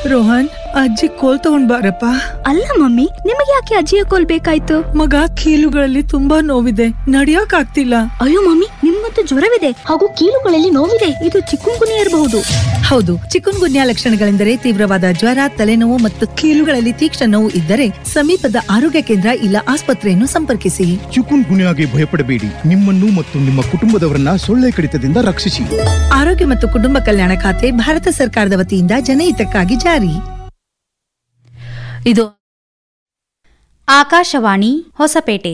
ರೋಹನ್ ಅಜ್ಜಿ ಕೋಲ್ ತಗೊಂಡ್ ಬಾರಪ್ಪ ಅಲ್ಲ ಮಮ್ಮಿ ನಿಮಗೆ ಯಾಕೆ ಅಜ್ಜಿಯ ಕೋಲ್ ಬೇಕಾಯ್ತು ಮಗ ಕೀಲುಗಳಲ್ಲಿ ತುಂಬಾ ನೋವಿದೆ ನಡಿಯಕ್ ಆಗ್ತಿಲ್ಲ ಅಯ್ಯೋ ಮಮ್ಮಿ ನಿಮ್ಗಂತೂ ಜ್ವರವಿದೆ ಹಾಗೂ ಕೀಲುಗಳಲ್ಲಿ ನೋವಿದೆ ಇದು ಚಿಕ್ಕುಂಗುನಿ ಇರಬಹುದು ಹೌದು ಚಿಕನ್ ಗುನ್ಯಾ ಲಕ್ಷಣಗಳೆಂದರೆ ತೀವ್ರವಾದ ಜ್ವರ ತಲೆನೋವು ಮತ್ತು ಕೀಲುಗಳಲ್ಲಿ ತೀಕ್ಷ್ಣ ನೋವು ಇದ್ದರೆ ಸಮೀಪದ ಆರೋಗ್ಯ ಕೇಂದ್ರ ಇಲ್ಲ ಆಸ್ಪತ್ರೆಯನ್ನು ಸಂಪರ್ಕಿಸಿ ಚಿಕುನ್ ಗುನ್ಯಾಗೆ ಭಯಪಡಬೇಡಿ ನಿಮ್ಮನ್ನು ಮತ್ತು ನಿಮ್ಮ ಕುಟುಂಬದವರನ್ನ ಸೊಳ್ಳೆ ಕಡಿತದಿಂದ ರಕ್ಷಿಸಿ ಆರೋಗ್ಯ ಮತ್ತು ಕುಟುಂಬ ಕಲ್ಯಾಣ ಖಾತೆ ಭಾರತ ಸರ್ಕಾರದ ವತಿಯಿಂದ ಜನಹಿತಕ್ಕಾಗಿ ಜಾರಿ ಇದು ಆಕಾಶವಾಣಿ ಹೊಸಪೇಟೆ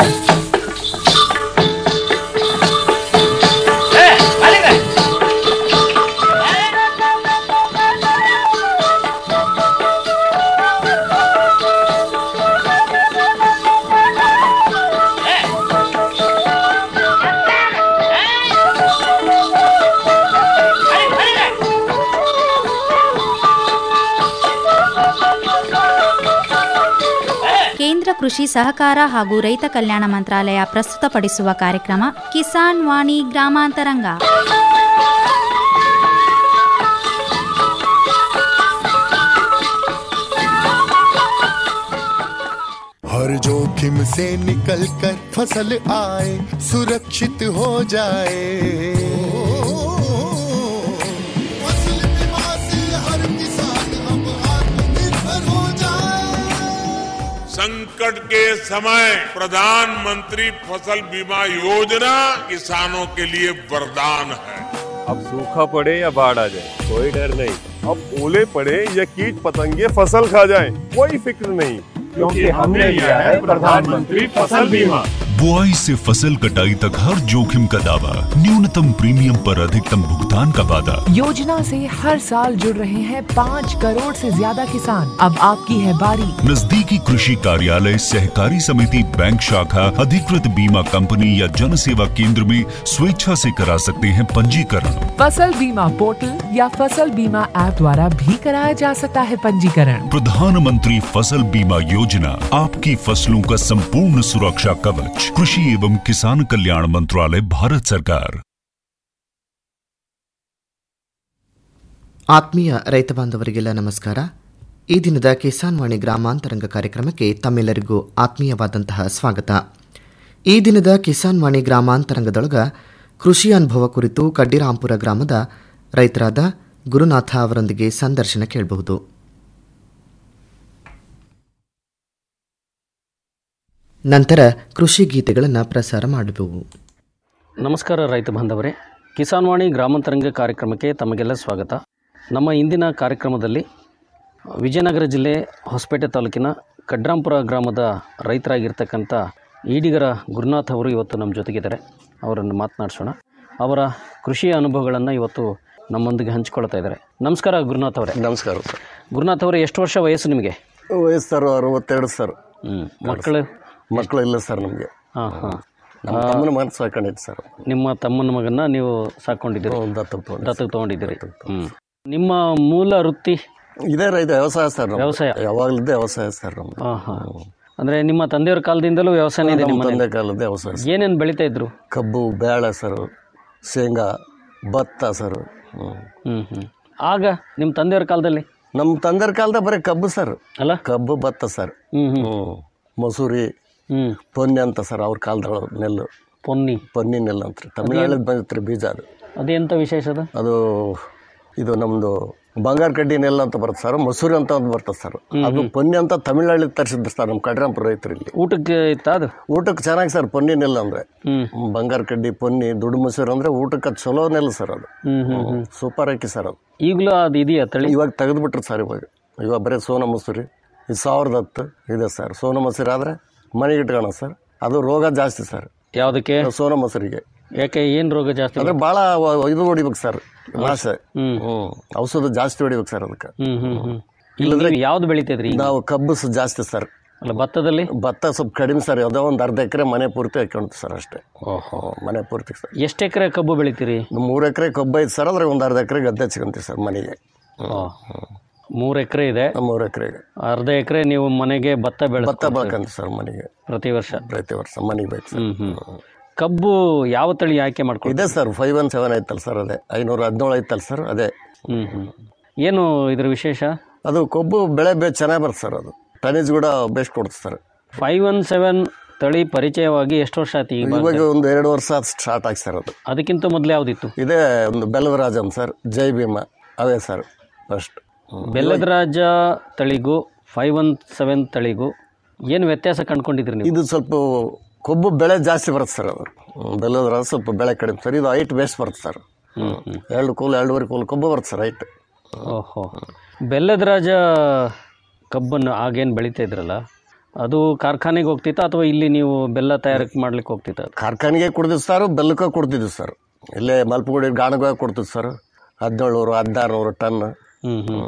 ಕೇಂದ್ರ ಕೃಷಿ ಸಹಕಾರ ಹಾಗೂ ರೈತ ಕಲ್ಯಾಣ ಮಂತ್ರಾಲಯ ಪ್ರಸ್ತುತಪಡಿಸುವ ಕಾರ್ಯಕ್ರಮ ಕಿಸಾನ್ ವಾಣಿ ಗ್ರಾಮಾಂತರಂಗ हर जोखिम से निकल कर फसल आए सुरक्षित हो जाए फसल बीमा से हर किसान अब आत्मनिर्भर हो जाए संकट के समय प्रधानमंत्री फसल बीमा योजना किसानों के लिए वरदान है अब सूखा पड़े या बाढ़ आ जाए कोई डर नहीं अब ओले पड़े या कीट पतंगे फसल खा जाए कोई फिक्र नहीं क्योंकि हमने लिया है प्रधानमंत्री फसल बीमा बुआई से फसल कटाई तक हर जोखिम का दावा न्यूनतम प्रीमियम पर अधिकतम भुगतान का वादा योजना से हर साल जुड़ रहे हैं पाँच करोड़ से ज्यादा किसान अब आपकी है बारी नजदीकी कृषि कार्यालय सहकारी समिति बैंक शाखा अधिकृत बीमा कंपनी या जन सेवा केंद्र में स्वेच्छा से करा सकते हैं पंजीकरण फसल बीमा पोर्टल या फसल बीमा ऐप द्वारा भी कराया जा सकता है पंजीकरण प्रधानमंत्री फसल बीमा योजना आपकी फसलों का संपूर्ण सुरक्षा कवच कृषि एवं किसान कल्याण मंत्रालय भारत सरकार ಆತ್ಮೀಯ ರೈತ ಬಾಂಧವರಿಗೆಲ್ಲ ನಮಸ್ಕಾರ ಈ ದಿನದ ಕಿಸಾನ್ ವಾಣಿ ಗ್ರಾಮಾಂತರಂಗ ಕಾರ್ಯಕ್ರಮಕ್ಕೆ ತಮ್ಮೆಲ್ಲರಿಗೂ ಆತ್ಮೀಯವಾದಂತಹ ಸ್ವಾಗತ ಈ ದಿನದ ಕಿಸಾನ್ ವಾಣಿ ಗ್ರಾಮಾಂತರಂಗದೊಳಗ ಕೃಷಿ ಅನುಭವ ಕುರಿತು ಕಡ್ಡಿರಾಂಪುರ ಗ್ರಾಮದ ರೈತರಾದ ಗುರುನಾಥ ಅವರೊಂದಿಗೆ ಸಂದರ್ಶನ ಕೇಳಬಹುದು ನಂತರ ಕೃಷಿ ಗೀತೆಗಳನ್ನು ಪ್ರಸಾರ ಮಾಡುವೆವು ನಮಸ್ಕಾರ ರೈತ ಬಾಂಧವರೇ ಕಿಸಾನ್ ವಾಣಿ ಗ್ರಾಮಾಂತರಂಗ ಕಾರ್ಯಕ್ರಮಕ್ಕೆ ತಮಗೆಲ್ಲ ಸ್ವಾಗತ ನಮ್ಮ ಇಂದಿನ ಕಾರ್ಯಕ್ರಮದಲ್ಲಿ ವಿಜಯನಗರ ಜಿಲ್ಲೆ ಹೊಸಪೇಟೆ ತಾಲೂಕಿನ ಕಡ್ರಾಂಪುರ ಗ್ರಾಮದ ರೈತರಾಗಿರ್ತಕ್ಕಂಥ ಈಡಿಗರ ಗುರುನಾಥ್ ಅವರು ಇವತ್ತು ನಮ್ಮ ಜೊತೆಗಿದ್ದಾರೆ ಅವರನ್ನು ಮಾತನಾಡಿಸೋಣ ಅವರ ಕೃಷಿ ಅನುಭವಗಳನ್ನು ಇವತ್ತು ನಮ್ಮೊಂದಿಗೆ ಹಂಚಿಕೊಳ್ತಾ ಇದ್ದಾರೆ ನಮಸ್ಕಾರ ಗುರುನಾಥ್ ಅವರೇ ನಮಸ್ಕಾರ ಸರ್ ಗುರುನಾಥ್ ಅವರೇ ಎಷ್ಟು ವರ್ಷ ವಯಸ್ಸು ನಿಮಗೆ ವಯಸ್ಸು ಸರ್ ಅರವತ್ತೆರಡು ಸರ್ ಹ್ಞೂ ಮಕ್ಕಳು ಮಕ್ಕಳು ಇಲ್ಲ ಸರ್ ನಮಗೆ ಹಾಂ ಹಾಂ ನಮ್ಮ ತಮ್ಮನ ಮಗನ ಸಾಕೊಂಡಿದ್ದು ಸರ್ ನಿಮ್ಮ ತಮ್ಮನ ಮಗನ್ನ ನೀವು ಸಾಕೊಂಡಿದ್ದೀರಿ ದತ್ತು ತಗೊಂಡು ದತ್ತಕ್ಕೆ ತೊಗೊಂಡಿದ್ದೀರಿ ಹ್ಞೂ ನಿಮ್ಮ ಮೂಲ ವೃತ್ತಿ ಇದೇ ರೈತ ವ್ಯವಸಾಯ ಸರ್ ನಮ್ದು. ವ್ಯವಸಾಯ. ಯಾವಾಗಲಿದ್ದೆ ವ್ಯವಸಾಯ ಸರ್ ನಮ್ದು ಹಾಂ ಹಾಂ ಅಂದರೆ ನಿಮ್ಮ ತಂದೆಯವ್ರ ಕಾಲದಿಂದಲೂ ವ್ಯವಸಾಯನೇ ಇದೆ ನಮ್ಮ ನಿಮ್ಮ ತಂದೆ ಮನೇಲಿ? ಕಾಲದ ವ್ಯವಸಾಯ ಸರ್. ಏನೇನು ಬೆಳೀತಾ ಇದ್ರು ಕಬ್ಬು ಬೇಳೆ ಸರ್ ಶೇಂಗಾ ಭತ್ತ ಸರ್ ಹ್ಞೂ ಹ್ಞೂ ಹ್ಞೂ ಆಗ ನಿಮ್ಮ ತಂದೆಯವ್ರ ಕಾಲದಲ್ಲಿ ನಮ್ಮ ತಂದೆಯ ಕಾಲದ ಬರೀ ಕಬ್ಬು ಸರ್ ಅಲ್ಲ ಕಬ್ಬು ಭತ್ತ ಸರ್ ಹ್ಞೂ ಹ್ಞೂ ಹ್ಞೂ ಮಸೂರಿ ಹ್ಞೂ ಪೊನ್ನೆ ಅಂತ ಸರ್ ಅವ್ರ ಕಾಲದೊಳಗೆ ನೆಲ್ಲು ಪೊನ್ನಿ ಪೊನ್ನಿ ನೆಲ್ಲು ಅಂತ್ರಿ ತಮಿಳ್ನಾಡಿಗೆ ಬಂದಿತ್ತು ಬೀಜ ಅದು ಅದೆಂತ ವಿಶೇಷ ಅದು ಅದು ಇದು ನಮ್ಮದು ಬಂಗಾರ ಕಡ್ಡಿ ನೆಲ್ಲ ಅಂತ ಬರುತ್ತೆ ಸರ್ ಮಸೂರಿ ಅಂತ ಒಂದು ಬರ್ತದೆ ಸರ್ ಅದು ಪೊನ್ನಿ ಅಂತ ತಮಿಳ್ನಾಡಿಗೆ ತರಿಸಿದ್ರು ಸರ್ ನಮ್ಮ ಕಡ್ರಾಂಪುರ ರೈತರಲ್ಲಿ ಊಟಕ್ಕೆ ಇತ್ತ ಅದು ಊಟಕ್ಕೆ ಚೆನ್ನಾಗಿ ಸರ್ ಪೊನ್ನಿ ನೆಲ್ಲ ಅಂದರೆ ಹ್ಞೂ ಬಂಗಾರ ಕಡ್ಡಿ ಪೊನ್ನಿ ದುಡ್ಡು ಮಸೂರಿ ಅಂದರೆ ಊಟಕ್ಕೆ ಅದು ಚಲೋ ನೆಲ್ಲ ಸರ್ ಅದು ಹ್ಞೂ ಹ್ಞೂ ಹ್ಞೂ ಸೂಪರ್ ಹಾಕಿ ಸರ್ ಅದು ಈಗಲೂ ಅದು ಇದೆಯಾ ತಳಿ ಇವಾಗ ತೆಗೆದುಬಿಟ್ರು ಸರ್ ಇವಾಗ ಇವಾಗ ಬರೀ ಸೋನ ಮಸೂರಿ ಇದು ಸಾವಿರದ ಹತ್ತು ಇದೆ ಸರ್ ಸೋನ ಮಸೂರಿ ಆದರೆ ಮನೆಗೆ ಇಟ್ಕೋಣ ಸರ್ ಅದು ರೋಗ ಜಾಸ್ತಿ ಸರ್ ಯಾವುದಕ್ಕೆ ಸೋನ ಮಸೂರಿಗೆ ಯಾಕೆ ಏನು ರೋಗ ಜಾಸ್ತಿ ಅಂದ್ರೆ ಭಾಳ ಇದು ಹೊಡಿಬೇಕು ಸರ್ ನಾಶ ಹ್ಞೂ ಹ್ಞೂ ಔಷಧ ಜಾಸ್ತಿ ಹೊಡಿಬೇಕು ಸರ್ ಅದಕ್ಕೆ ಹ್ಞೂ ಹ್ಞೂ ಹ್ಞೂ ಇಲ್ಲಂದ್ರೆ ಯಾವ್ದು ಬೆಳಿತಿದ್ರಿ ಈಗ? ನಾವು ಕಬ್ಬು ಸ- ಜಾಸ್ತಿ ಸರ್ ಅಲ್ಲ ಭತ್ತದಲ್ಲಿ ಭತ್ತ ಸ್ವಲ್ಪ ಕಡಿಮೆ ಸರ್ ಯಾವುದೋ ಒಂದು ಅರ್ಧ ಎಕರೆ ಮನೆ ಪೂರ್ತಿ ಹಾಕೊಂಡ್ತು ಸರ್ ಅಷ್ಟೇ ಓಹೋ ಮನೆ ಪೂರ್ತಿ ಸರ್ ಎಷ್ಟು ಎಕರೆ ಕಬ್ಬು ಬೆಳಿತೀರಿ ಮೂರು ಎಕರೆ ಕಬ್ಬು ಐತೆ ಸರ್ ಅದ್ರಾಗ ಒಂದು ಅರ್ಧ ಎಕರೆ ಗದ್ದೆ ಹಚ್ಕೊಂತೀವಿ ಸರ್ ಮನೆಗೆ ಮೂರು ಎಕರೆ ಇದೆ ಮೂರು ಎಕರೆಗೆ ಅರ್ಧ ಎಕರೆ ನೀವು ಮನೆಗೆ ಭತ್ತ ಬೆಳೆ ಭತ್ತ ಬೆಳ್ಕೊಂತೀವಿ ಸರ್ ಮನೆಗೆ ಪ್ರತಿ ವರ್ಷ ಪ್ರತಿ ವರ್ಷ ಮನೆಗೆ ಬೇಕು ಸರ್ ಹ್ಮ್ ಹ್ಮ್ ಕಬ್ಬು ಯಾವ ತಳಿ ಆಯ್ಕೆ ಮಾಡ್ಕೊಂಡು ಇದೆ ಸರ್ ಫೈವ್ ಒನ್ ಸೆವೆನ್ ಐತಲ್ಲ ಸರ್ ಅದೇ ಐನೂರ ಹದಿನೇಳು ಐತಲ್ಲ ಸರ್ ಅದೇ ಹ್ಮ್ ಹ್ಮ್ ಏನು ಇದ್ರ ವಿಶೇಷ ಅದು ಕೊಬ್ಬು ಬೆಳೆ ಬೇ ಚೆನ್ನಾಗಿ ಬರುತ್ತೆ ಸರ್ ಅದು ಟನೇಜ್ ಕೂಡ ಬೆಸ್ಟ್ ಕೊಡುತ್ತೆ ಸರ್ ಫೈವ್ ಒನ್ ಸೆವೆನ್ ತಳಿ ಪರಿಚಯವಾಗಿ ಎಷ್ಟು ವರ್ಷ ಆಯ್ತು ಈ ಇವಾಗ ಭಾಗದಲ್ಲಿ? ಒಂದು ಎರಡು ವರ್ಷ ಸ್ಟಾರ್ಟ್ ಆಗಿ ಸರ್ ಅದು ಅದಕ್ಕಿಂತ ಮೊದಲು ಯಾವ್ದಿತ್ತು ಇದೇ ಒಂದು ಬೆಲ್ಲದ ರಾಜನ್ ಸರ್ ಜೈ ಭೀಮ ಅವೇ ಸರ್ ಫಸ್ಟ್ ಬೆಲ್ಲದ ರಾಜ ತಳಿಗೂ ಫೈವ್ ಒನ್ ಸೆವೆನ್ ತಳಿಗೂ ಏನು ವ್ಯತ್ಯಾಸ ಕಂಡ್ಕೊಂಡಿದ್ರಿ ನೀವು ಇದು ಸ್ವಲ್ಪ ಕೊಬ್ಬು ಬೆಳೆ ಜಾಸ್ತಿ ಬರುತ್ತೆ ಸರ್ ಅದು ಹ್ಮ್, ಬೆಲ್ಲದ ರಾಜ ಸ್ವಲ್ಪ ಬೆಳೆ ಕಡಿಮೆ ಸರ್ ಇದು ಹೈಟ್ ಬೇಸ್ ಬರುತ್ತೆ ಸರ್ ಎರಡು ಕೂಲ್ ಎರಡೂವರೆ ಕೂಲ್ ಕೊಬ್ಬು ಬರುತ್ತೆ ಸರ್ ಹೈಟ್ ಓಹೋ ಬೆಲ್ಲದ ರಾಜ ಕಬ್ಬನ್ನು ಆಗೇನು ಬೆಳೀತಾ ಇದ್ರಲ್ಲ ಅದು ಕಾರ್ಖಾನೆಗೆ ಹೋಗ್ತಿತ್ತಾ ಅಥವಾ ಇಲ್ಲಿ ನೀವು ಬೆಲ್ಲ ತಯಾರಿಕೆ ಮಾಡ್ಲಿಕ್ಕೆ ಹೋಗ್ತಿತ್ತ ಕಾರ್ಖಾನೆಗೆ ಕೊಡ್ತಿದ್ದು ಸರ್ ಬೆಲ್ಲಕ್ಕೆ ಕೊಡ್ತಿದ್ವಿ ಸರ್ ಇಲ್ಲೇ ಮಲ್ಪಗುಡಿ ಗಾಣಗ ಕೊಡ್ತಿದ್ದು ಸರ್ ಹದಿನೇಳುನೂರು ಹದಿನಾರುನೂರು ಟನ್ ಹ್ಮ್ ಹ್ಮ್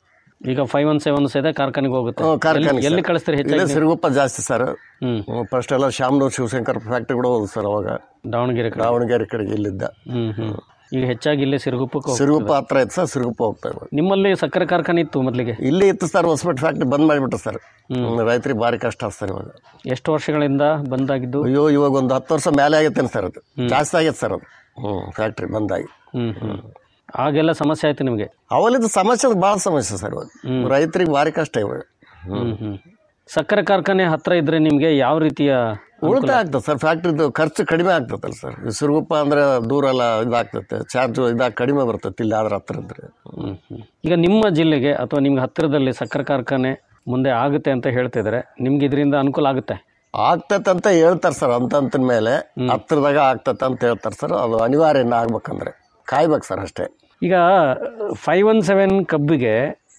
ಈಗ ಫೈವ್ ಒನ್ ಸೆವೆನ್ ಸಹಿತ ಕಾರ್ಖಾನೆಗೆ ಹೋಗುತ್ತೆ ಹ್ಮ್, ಕಾರ್ಖಾನೆ ಎಲ್ಲಿ- ಎಲ್ಲಿ ಸರ್. ಕಳಿಸ್ತೀರಿ ಇಲ್ಲೇ ಹೆಚ್ಚಾಗಿ ಸಿರುಗುಪ್ಪ ಜಾಸ್ತಿ ಸರ್ ಹ್ಮ್ ಫಸ್ಟ್ ಎಲ್ಲ ಶಾಮನೂರು ಶಿವಶಂಕರ್ ಫ್ಯಾಕ್ಟ್ರಿ ಕೂಡ ಹೋದ್ ಸರ್ ಅವಾಗ ದಾವಣಗೆರೆ ಕಡೆ ದಾವಣಗೆರೆ ಕಡೆಗೆ ಇಲ್ಲಿದ್ದ ಹ್ಮ್ ಹ್ಮ್ ಈಗ ಹೆಚ್ಚಾಗಿ ಇಲ್ಲೇ ಸಿರುಗುಪ್ಪಕ್ಕೆ ಹೋಗ್ತದೆ. ಸಿರುಗುಪ್ಪ ಹತ್ರ ಇತ್ತು ಸರ್ ಸಿರುಗುಪ್ಪ ಹೋಗ್ತಾ ಇವಾಗ ನಿಮ್ಮಲ್ಲಿ ಸಕ್ಕರೆ ಕಾರ್ಖಾನೆ ಇತ್ತು ಮೊದಲಿಗೆ ಇಲ್ಲಿ ಇತ್ತು ಸರ್ ಹೊಸಪೇಟೆ ಫ್ಯಾಕ್ಟ್ರಿ ಬಂದ್ ಮಾಡಿಬಿಟ್ಟು ಸರ್ ರೈತರಿಗೆ ಭಾರಿ ಕಷ್ಟ ಸರ್ ಇವಾಗ ಎಷ್ಟು ವರ್ಷಗಳಿಂದ ಬಂದಾಗಿದ್ದು ಅಯ್ಯೋ ಇವಾಗ ಒಂದು ಹತ್ತು ವರ್ಷ ಮೇಲೆ ಆಗೈತೇನೆ ಸರ್ ಅದು ಜಾಸ್ತಿ ಆಗೈತೆ ಸರ್ ಅದು ಹ್ಞೂ ಫ್ಯಾಕ್ಟ್ರಿ ಬಂದಾಗಿ ಹ್ಮ್ ಹ್ಮ್ ಆಗೆಲ್ಲ ಸಮಸ್ಯೆ ಆಯ್ತು ನಿಮಗೆ ಅವಲಿದ್ದು ಸಮಸ್ಯೆ ಭಾಳ ಸಮಸ್ಯೆ ಸರ್ ಇವಾಗ ರೈತರಿಗೆ ಭಾರಿ ಕಷ್ಟ ಇವಾಗ ಹ್ಮ್ ಹ್ಮ್ ಸಕ್ಕರೆ ಕಾರ್ಖಾನೆ ಹತ್ರ ಇದ್ರೆ ನಿಮಗೆ ಯಾವ ರೀತಿಯ ಉಳಿತಾಯ ಆಗ್ತದೆ ಸರ್ ಫ್ಯಾಕ್ಟ್ರಿದು ಖರ್ಚು ಕಡಿಮೆ ಆಗ್ತದಲ್ಲ ಸರ್ ಈ ಸಿರುಗುಪ್ಪ ಅಂದ್ರೆ ದೂರ ಎಲ್ಲ ಇದಾಗ್ತದೆ ಚಾರ್ಜ್ ಇದಾಗ ಕಡಿಮೆ ಬರ್ತದೆ ಇಲ್ಲಿ ಆದ್ರೆ ಹತ್ರ ಇದ್ರೆ ಹ್ಮ್ ಹ್ಮ್. ಈಗ ನಿಮ್ಮ ಜಿಲ್ಲೆಗೆ ಅಥವಾ ನಿಮ್ಗೆ ಹತ್ತಿರದಲ್ಲಿ ಸಕ್ಕರೆ ಕಾರ್ಖಾನೆ ಮುಂದೆ ಆಗುತ್ತೆ ಅಂತ ಹೇಳ್ತಿದ್ರೆ ನಿಮ್ಗೆ ಇದರಿಂದ ಅನುಕೂಲ ಆಗುತ್ತೆ ಆಗ್ತತೆ ಅಂತ ಹೇಳ್ತಾರೆ ಸರ್ ಅಂತಂತನ ಮೇಲೆ ಹತ್ರದಾಗ ಆಗ್ತತೆ ಅಂತ ಹೇಳ್ತಾರೆ ಸರ್ ಅದು ಅನಿವಾರ್ಯ ಇನ್ನು ಆಗ್ಬೇಕಂದ್ರೆ ಕಾಯ್ಬೇಕು ಸರ್ ಅಷ್ಟೇ ಈಗ ಫೈವ್ ಒನ್ ಸೆವೆನ್ ಕಬ್ಬಿಗೆ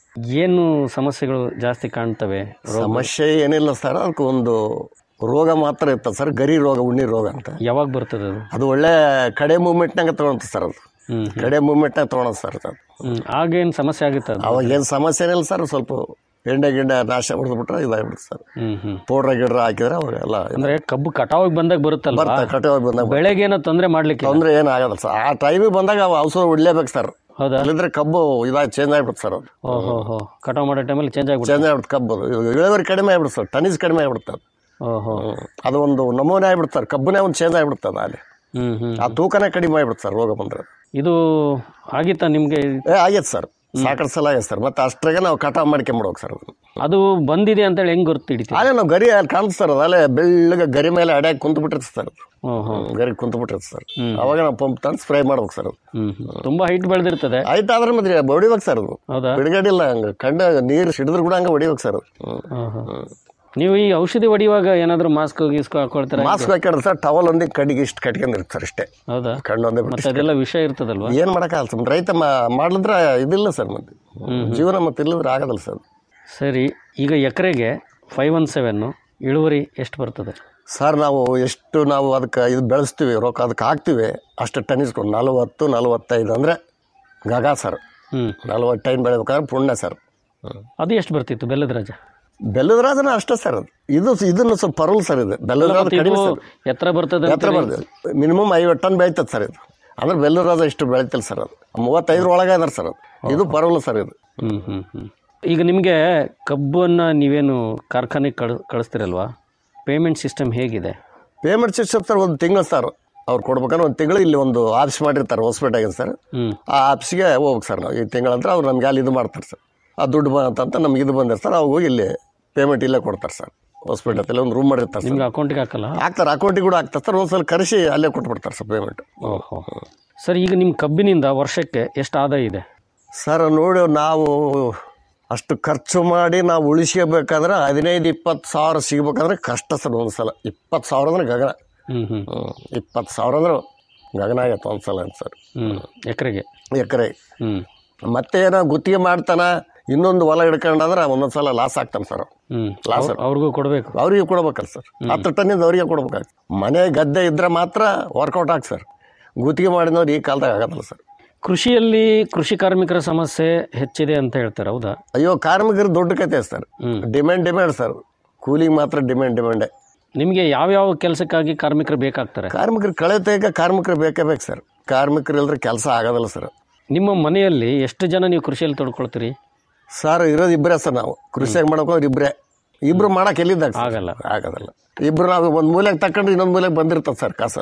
ಏನು ಸಮಸ್ಯೆಗಳು ಜಾಸ್ತಿ ಕಾಣ್ತವೆ ರೋಗ- ಸಮಸ್ಯೆ ಏನಿಲ್ಲ ಸರ್ ಅದಕ್ಕೆ ಒಂದು ರೋಗ ಮಾತ್ರ ಇರ್ತದೆ ಸರ್ ಗರಿ ರೋಗ ಉಣ್ಣಿ ರೋಗ ಅಂತ ಯಾವಾಗ ಬರ್ತದೆ ಅದು ಅದು ಒಳ್ಳೆ ಕಡೆ ಮೂಮೆಂಟ್ನಾಗ ತೊಗೊಂತ ಸರ್ ಅದು ಹ್ಮ್ ಕಡೆ ಮೂಮೆಂಟ್ನಾಗ ತೊಗೊಳೋದು ಸರ್ ಅದು ಹ್ಮ್ ಆಗೇನು ಸಮಸ್ಯೆ ಆಗುತ್ತೆ ಅದು ಅವಾಗ ಏನು ಸಮಸ್ಯೆ ಏನಿಲ್ಲ ಸರ್ ಸ್ವಲ್ಪ ಎಂಡೆ ಗಿಂಡೆ ನಾಶ ಹೊಡೆದ್ಬಿಟ್ರೆ ಇದಾಗ್ಬಿಡುತ್ತೆ ಸರ್ ಹ್ಮ್ ಹ್ಮ್ ಪೌಡ್ರ ಗಿಡ್ರ ಹಾಕಿದ್ರೆ ಅವಾಗೆಲ್ಲ ಅಂದ್ರೆ ಕಬ್ಬು ಕಟಾವಿಗೆ ಬಂದಾಗ ಬರುತ್ತಲ್ಲ ಬರ್ತಾ ಕಟಾವಾಗಿ ಬಂದಾಗ ಬೆಳೆಗೇನೋ ತೊಂದರೆ ಮಾಡ್ಲಿಕ್ಕೆ ತೊಂದರೆ ಏನಾಗಲ್ಲ ಸರ್ ಆ ಟೈಮಿಗೆ ಬಂದಾಗ ಅವು ಔಷಧ ಹೊಡ್ಲೇಬೇಕು ಸರ್ ಹೌದಾ ಇಲ್ಲಿದ್ರೆ ಕಬ್ಬು ಇದಾಗಿ ಚೇಂಜ್ ಆಗ್ಬಿಡುತ್ತೆ ಸರ್ ಅದು ಓಹೋ ಹೋ ಕಟಾವ್ ಮಾಡೋ ಟೈಮಲ್ಲಿ ಚೇಂಜ್ ಆಗ್ಬಿಡುತ್ತೆ ಚೇಂಜ್ ಆಗ್ಬಿಡುತ್ತೆ ಕಬ್ಬು ಅದು. ಇಳುವರಿ ಕಡಿಮೆ ಆಗ್ಬಿಡುತ್ತೆ ಸರ್ ಟನೀಸ್ ಕಡಿಮೆ ಆಗ್ಬಿಡುತ್ತೆ ಅದು ಓಹೋ ಹ್ಮ್. ಅದು ಒಂದು ನಮೂನೆ ಆಗ್ಬಿಡುತ್ತೆ ಸರ್ ಕಬ್ಬನೇ ಒಂದು ಚೇಂಜ್ ಆಗ್ಬಿಡುತ್ತೆ ಅದು ಅಲ್ಲಿ ಹ್ಮ್ ಹ್ಮ್ ಆ ತೂಕನೇ ಕಡಿಮೆ ಆಗ್ಬಿಡುತ್ತೆ ಸರ್ ರೋಗ ಬಂದ್ರೆ ಇದು ಆಗಿತ್ತಾ ನಿಮ್ಗೆ ಏ ಆಗೈತೆ ಸರ್ ಸಾಕಷ್ಟು ಸಲ ಆಗೈತೆ ಸರ್ ಮತ್ತೆ ಅಷ್ಟ್ರಾಗೆ ನಾವು ಕಟಾವ್ ಮಾಡ್ಕೊಂಬಿಡ್ಬೇಕು ಸರ್ ಅದನ್ನ ಅದು ಬಂದಿದೆ ಅಂತೇಳಿ ಹೆಂಗ್ ಗೊತ್ತು ಹಿಡಿತೀವಿ ಅಲ್ಲೇ ನಾವು ಗರಿ ಅಲ್ಲಿ ಕಾಣಿಸ್ತಾರೆ ಸರ್ ಅದು ಅಲ್ಲೇ ಬೆಳ್ಳಗೆ ಗರಿ ಮೇಲೆ ಅಡ್ಯಾಗಿ ಕುಂತು ಬಿಟ್ಟಿರ್ತದೆ ಸರ್ ಅದು. ಓಹೋ ಹ್ಮ್, ಗರಿ ಕುಂತು ಬಿಟ್ಟಿರ್ತದೆ ಸರ್ ಅವಾಗ ನಾವು ಪಂಪ್ ತಂದು ಸ್ಪ್ರೇ ಮಾಡ್ಬೇಕು ಸರ್ ಅದು ಹ್ಮ್ ಹ್ಮ್. ತುಂಬಾ ಹೈಟ್ ಬೆಳೆದಿರ್ತದೆ ಆಯ್ತು ಆದ್ರೆ ಮತ್ತೆ ಹೊಡಿಬೇಕು ಸರ್ ಅದು ಹೌದಾ ಬಿಡುಗಡಿಲ್ಲ ಹಂಗೆ ಕಂಡ ನೀರು ಸಿಡಿದ್ರು ಕೂಡ ಹಂಗೆ ಹೊಡಿಬೇಕು ಸರ್ ಅದು ಓಹೋ. ನೀವು ಈ ಔಷಧಿ ಹೊಡಿಯುವಾಗ ಏನಾದ್ರು ಮಾಸ್ಕ್ ಗೀಸ್ಕ್ ಹಾಕೊಳ್ತಾರ ಮಾಸ್ಕ್ ಹಾಕಿದ್ರೆ ಸರ್ ಟವಲ್ ಒಂದೇ ಕಡಿಗೆ ಇಷ್ಟು ಕಟ್ಕೊಂಡಿರುತ್ತೆ ಸರ್ ಇಷ್ಟೇ ಹೌದಾ ಕಣ್ಣು ಒಂದೇ ಮತ್ತೆ ಬಿಟ್ಟು ಅದೆಲ್ಲ ವಿಷಯ ಇರ್ತದಲ್ವಾ ಏನು ಮಾಡೋಕ್ಕಾಗಲ್ಲ ಸರ್ ರೈತ ಮಾ- ಮಾಡಿದ್ರೆ ಇದಿಲ್ಲ ಸರ್ ಮತ್ತೆ ಜೀವನ ಮತ್ತೆ ಇಲ್ಲದ್ರೆ ಆಗೋದಲ್ಲ ಸರ್ ಸರಿ ಈಗ ಎಕರೆಗೆ ಫೈವ್ ಒನ್ ಸೆವೆನ್ ಇಳುವರಿ ಎಷ್ಟು ಬರ್ತದೆ ಸರ್ ನಾವು ಎಷ್ಟು ನಾವು ಅದಕ್ಕೆ ಇದು ಬೆಳೆಸ್ತೀವಿ ರೊಕ್ಕ ಅದಕ್ಕೆ ಹಾಕ್ತೀವಿ ಅಷ್ಟು ಟನ್ ಇಸ್ಕೊಂಡು ನಲವತ್ತು ನಲವತ್ತೈದು ಅಂದರೆ ಗಗ ಸರ್ ಹ್ಮ್ ನಲವತ್ತು ಟೈನ್ ಬೆಳಿಬೇಕಾದ್ರೆ ಪುಣ್ಯ ಸರ್ ಅದು ಎಷ್ಟು ಬರ್ತಿತ್ತು ಬೆಲ್ಲದ ರಾಜ ಬೆಲ್ಲದ ರಾಜನ ಅಷ್ಟೇ ಸರ್ ಅದು ಇದು ಇದನ್ನು ಸ್ವಲ್ಪ ಪರಲ್ ಸರ್ ಇದು ಬೆಲ್ಲದ ರಾಜ ಮತ್ತೆ ಕಡಿಮೆ ಇದು ಸರ್ ಎತ್ತರ ಬರ್ತದೆ ಎತ್ತರ ಬರ್ತದೆ ಮಿನಿಮಮ್ ಐವತ್ತು ಟನ್ ಬೆಳಿತದೆ ಸರ್ ಇದು ಅಂದ್ರೆ ಬೆಲ್ಲದ ರಾಜ ಇಷ್ಟು ಬೆಳಿತಿಲ್ಲ ಸರ್ ಅದು ಮೂವತ್ತೈದರ ಒಳಗೆ ಅದಾರ ಸರ್ ಅದು ಇದು ಪರವಲ್ಲ ಸರ್ ಇದು ಹ್ಮ್ ಹ್ಮ್ ಹ್ಮ್ ಈಗ ನಿಮಗೆ ಕಬ್ಬನ್ನು ನೀವೇನು ಕಾರ್ಖಾನೆಗೆ ಕಳ್ ಕಳಿಸ್ತಿರಲ್ವಾ ಪೇಮೆಂಟ್ ಸಿಸ್ಟಮ್ ಹೇಗಿದೆ ಪೇಮೆಂಟ್ ಸಿಸ್ಟಮ್ ಸರ್ ಒಂದು ತಿಂಗಳು ಸರ್ ಅವ್ರು ಕೊಡ್ಬೇಕಂದ್ರೆ ಒಂದು ತಿಂಗಳು ಇಲ್ಲಿ ಒಂದು ಆಫೀಸ್ ಮಾಡಿರ್ತಾರೆ ಹೊಸಪೇಟೆಗೆ ಸರ್ ಹ್ಮ್ ಆ ಆಫೀಸ್ಗೆ ಹೋಗ್ಬೇಕು ಸರ್ ನಾವು ಈ ತಿಂಗಳಂದ್ರೆ ಅವ್ರು ನಮ್ಗೆ ಅಲ್ಲಿ ಇದು ಮಾಡ್ತಾರೆ ಸರ್ ಆ ದುಡ್ಡು ಬಂತಂತ ನಮ್ಗೆ ಇದು ಬಂದಿರ್ತಾರೆ ಅವಾಗ ಹೋಗಿ ಇಲ್ಲಿ ಪೇಮೆಂಟ್ ಇಲ್ಲೇ ಕೊಡ್ತಾರೆ ಸರ್ ಹೊಸಪೇಟೆಯಲ್ಲಿ ಒಂದು ರೂಮ್ ಮಾಡಿರ್ತಾರೆ ಸರ್ ನಿಮ್ಗೆ ಅಕೌಂಟಿಗೆ ಹಾಕಲ್ಲ ಹಾಕ್ತಾರೆ ಅಕೌಂಟಿಗೆ ಕೂಡ ಹಾಕ್ತಾರೆ ಸರ್ ಒಂದ್ಸಲ ಕರೆಸಿ ಅಲ್ಲೇ ಕೊಟ್ಬಿಡ್ತಾರೆ ಸರ್ ಪೇಮೆಂಟ್ ಓಹೋ ಸರ್ ಈಗ ನಿಮ್ಮ ಕಬ್ಬಿನಿಂದ ವರ್ಷಕ್ಕೆ ಎಷ್ಟು ಆದಾಯ ಇದೆ ಸರ್ ನೋಡಿ ನಾವು ಅಷ್ಟು ಖರ್ಚು ಮಾಡಿ ನಾವು ಉಳಿಸ್ಕೋಬೇಕಾದ್ರೆ ಹದಿನೈದು ಇಪ್ಪತ್ತು ಸಾವಿರ ಸಿಗ್ಬೇಕಂದ್ರೆ ಕಷ್ಟ ಸರ್ ಒಂದು ಸಲ ಇಪ್ಪತ್ತು ಸಾವಿರ ಅಂದ್ರೆ ಗಗನ ಹ್ಮ್ ಹ್ಮ್ ಇಪ್ಪತ್ತು ಸಾವಿರ ಅಂದ್ರೆ ಗಗನ ಆಗತ್ತೆ ಒಂದು ಸಲ ಅಂತ ಸರ್ ಹ್ಮ್ ಎಕರೆಗೆ ಎಕರೆ ಹ್ಮ್ ಮತ್ತೆ ಏನೋ ಗುತ್ತಿಗೆ ಮಾಡ್ತಾನ ಇನ್ನೊಂದು ಹೊಲ ಹಿಡ್ಕೊಂಡಂದ್ರೆ ಒಂದೊಂದು ಸಲ ಲಾಸ್ ಆಗ್ತಾನೆ ಸರ್ ಹ್ಮ್ ಲಾಸ್ ಅವ್ರ್- ಅವ್ರಿಗೂ ಕೊಡಬೇಕು ಅವ್ರಿಗೆ ಕೊಡ್ಬೇಕಲ್ಲ ಸರ್ ಹತ್ತು ಟನ್ನಿಂದ ಅವ್ರಿಗೆ ಕೊಡ್ಬೇಕಾಗ್ತದೆ ಮನೆ ಗದ್ದೆ ಇದ್ರೆ ಮಾತ್ರ ವರ್ಕೌಟ್ ಆಗಿ ಸರ್ ಗುತ್ತಿಗೆ ಮಾಡಿದವ್ರು ಈ ಕಾಲದಾಗ ಆಗೋದಲ್ಲ ಸರ್ ಕೃಷಿಯಲ್ಲಿ ಕೃಷಿ ಕಾರ್ಮಿಕರ ಸಮಸ್ಯೆ ಹೆಚ್ಚಿದೆ ಅಂತ ಹೇಳ್ತಾರೆ ಹೌದಾ ಅಯ್ಯೋ ಕಾರ್ಮಿಕರು ದೊಡ್ಡ ಕತೆ ಸರ್ ಹ್ಮ್. ಡಿಮ್ಯಾಂಡ್ ಡಿಮ್ಯಾಂಡ್ ಸರ್ ಕೂಲಿಗೆ ಮಾತ್ರ ಡಿಮ್ಯಾಂಡ್ ಡಿಮ್ಯಾಂಡೇ ನಿಮಗೆ ಯಾವ್ಯಾವ ಕೆಲಸಕ್ಕಾಗಿ ಕಾರ್ಮಿಕರು ಬೇಕಾಗ್ತಾರೆ ಕಾರ್ಮಿಕರು ಕಳೆ ತೆಗ ಕಾರ್ಮಿಕರು ಬೇಕೇ ಬೇಕು ಸರ್ ಕಾರ್ಮಿಕರು ಇಲ್ಲದ್ರೆ ಕೆಲಸ ಆಗೋದಿಲ್ಲ ಸರ್ ನಿಮ್ಮ ಮನೆಯಲ್ಲಿ ಎಷ್ಟು ಜನ ನೀವು ಕೃಷಿಯಲ್ಲಿ ತೊಡ್ಕೊಳ್ತೀರಿ ಸರ್ ಇರೋದು ಇಬ್ಬರೇ ಸರ್ ನಾವು ಕೃಷಿಯಾಗಿ ಮಾಡೋಕೋದ್ರೆ ಇಬ್ಬರೇ ಇಬ್ರು ಮಾಡಕ್ಕೆ ಎಲ್ಲಿದ್ದಾಗ ಸರ್? ಆಗಲ್ಲ. ಆಗೋದಿಲ್ಲ ಇಬ್ರು ನಾವು ಒಂದು ಮೂಲೆಗೆ ತಕೊಂಡು ಇನ್ನೊಂದು ಮೂಲೆಗೆ ಬಂದಿರ್ತದೆ ಸರ್ ಕಾಸು ಅದು